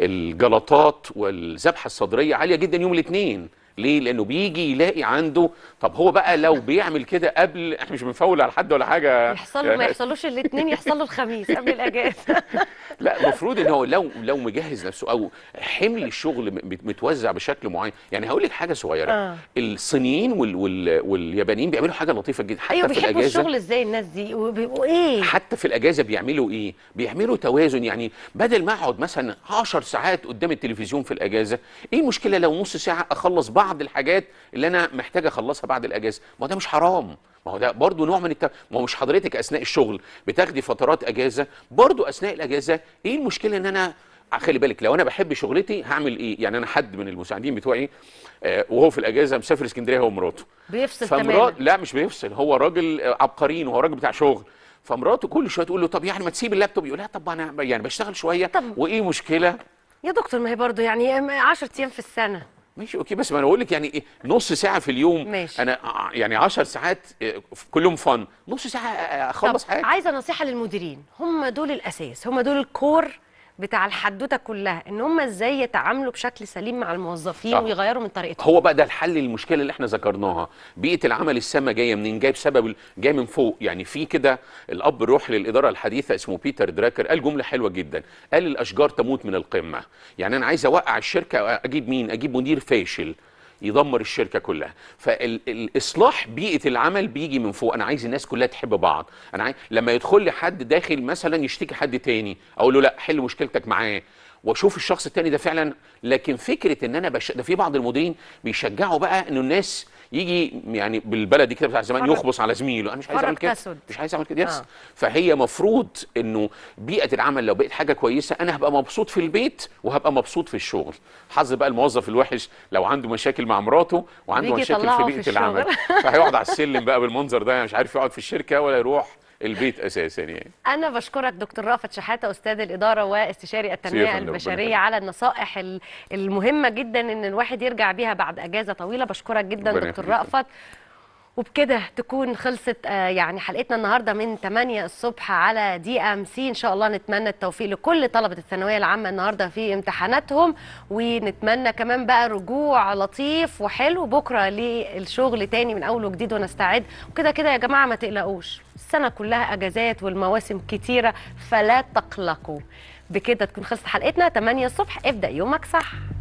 الجلطات والذبحه الصدريه عاليه جدا يوم الاثنين ليه لانه بيجي يلاقي عنده طب هو بقى لو بيعمل كده قبل احنا مش بنفول على حد ولا حاجه يحصل له ما يحصلوش الاثنين يحصل له الخميس قبل الاجازه لا المفروض ان هو لو لو مجهز نفسه او حمل الشغل م- متوزع بشكل معين يعني هقول لك حاجه صغيره آه. الصينيين وال وال واليابانيين بيعملوا حاجه لطيفه جدا حتى ايوه في بيحبوا الاجازه الشغل ازاي الناس دي وبيبقوا ايه حتى في الاجازه بيعملوا ايه بيعملوا توازن يعني بدل ما اقعد مثلا 10 ساعات قدام التلفزيون في الاجازه ايه المشكله لو نص ساعه اخلص بعض الحاجات اللي انا محتاج اخلصها بعد الاجازه ما هو ده مش حرام ما هو ده برضه نوع من الت... ما هو مش حضرتك اثناء الشغل بتاخدي فترات اجازه برضه اثناء الاجازه ايه المشكله ان انا خلي بالك لو انا بحب شغلتي هعمل ايه يعني انا حد من المساعدين بتوعي آه وهو في الاجازه مسافر اسكندريه هو ومراته بيفصل فمرات تماما لا مش بيفصل هو راجل آه، عبقريين وهو راجل بتاع شغل فمراته كل شويه تقول له طب يعني ما تسيب اللابتوب يقول لها طب انا يعني بشتغل شويه وايه مشكله يا دكتور ما هي برضه يعني 10 ايام في السنه ماشي اوكي بس ما انا بقول لك يعني ايه نص ساعه في اليوم ماشي. انا ع- يعني 10 ساعات آه، كلهم فن نص ساعه آه، اخلص طب حاجه عايزه نصيحه للمديرين هم دول الاساس هم دول الكور بتاع الحدوته كلها ان هم ازاي يتعاملوا بشكل سليم مع الموظفين آه. ويغيروا من طريقتهم هو بقى ده الحل للمشكله اللي احنا ذكرناها بيئه العمل السامه جايه منين جايه بسبب ال- جايه من فوق يعني في كده الاب الروح للاداره الحديثه اسمه بيتر دراكر قال جمله حلوه جدا قال الاشجار تموت من القمه يعني انا عايز اوقع الشركه اجيب مين اجيب مدير فاشل يدمر الشركه كلها فالاصلاح بيئه العمل بيجي من فوق انا عايز الناس كلها تحب بعض انا عايز لما يدخل لي حد داخل مثلا يشتكي حد تاني اقول له لا حل مشكلتك معاه واشوف الشخص التاني ده فعلا لكن فكره ان انا بش... ده في بعض المديرين بيشجعوا بقى انه الناس يجي يعني بالبلدي كده بتاع زمان فرق- يخبص على زميله انا مش عايز فرق اعمل كده تسد. مش عايز اعمل كده يس آه. فهي مفروض انه بيئه العمل لو بقت حاجه كويسه انا هبقى مبسوط في البيت وهبقى مبسوط في الشغل حظ بقى الموظف الوحش لو عنده مشاكل مع مراته وعنده بيجي مشاكل يطلعه في في بيئه العمل الشغل. فهيقعد على السلم بقى بالمنظر ده يعني مش عارف يقعد في الشركه ولا يروح البيت اساسا يعني انا بشكرك دكتور رافت شحاته استاذ الاداره واستشاري يا التنميه فندم، ربنا البشريه يخليك. على النصائح ال- المهمه جدا ان الواحد يرجع بيها بعد اجازه طويله بشكرك جدا ربنا دكتور يخليك. رأفت وبكده تكون خلصت آه، يعني حلقتنا النهارده من 8 الصبح على دي ام سي ان شاء الله نتمنى التوفيق لكل طلبه الثانويه العامه النهارده في امتحاناتهم ونتمنى كمان بقى رجوع لطيف وحلو بكره للشغل تاني من اول وجديد ونستعد وكده كده يا جماعه ما تقلقوش السنه كلها اجازات والمواسم كتيره فلا تقلقوا بكده تكون خلصت حلقتنا 8 الصبح ابدا يومك صح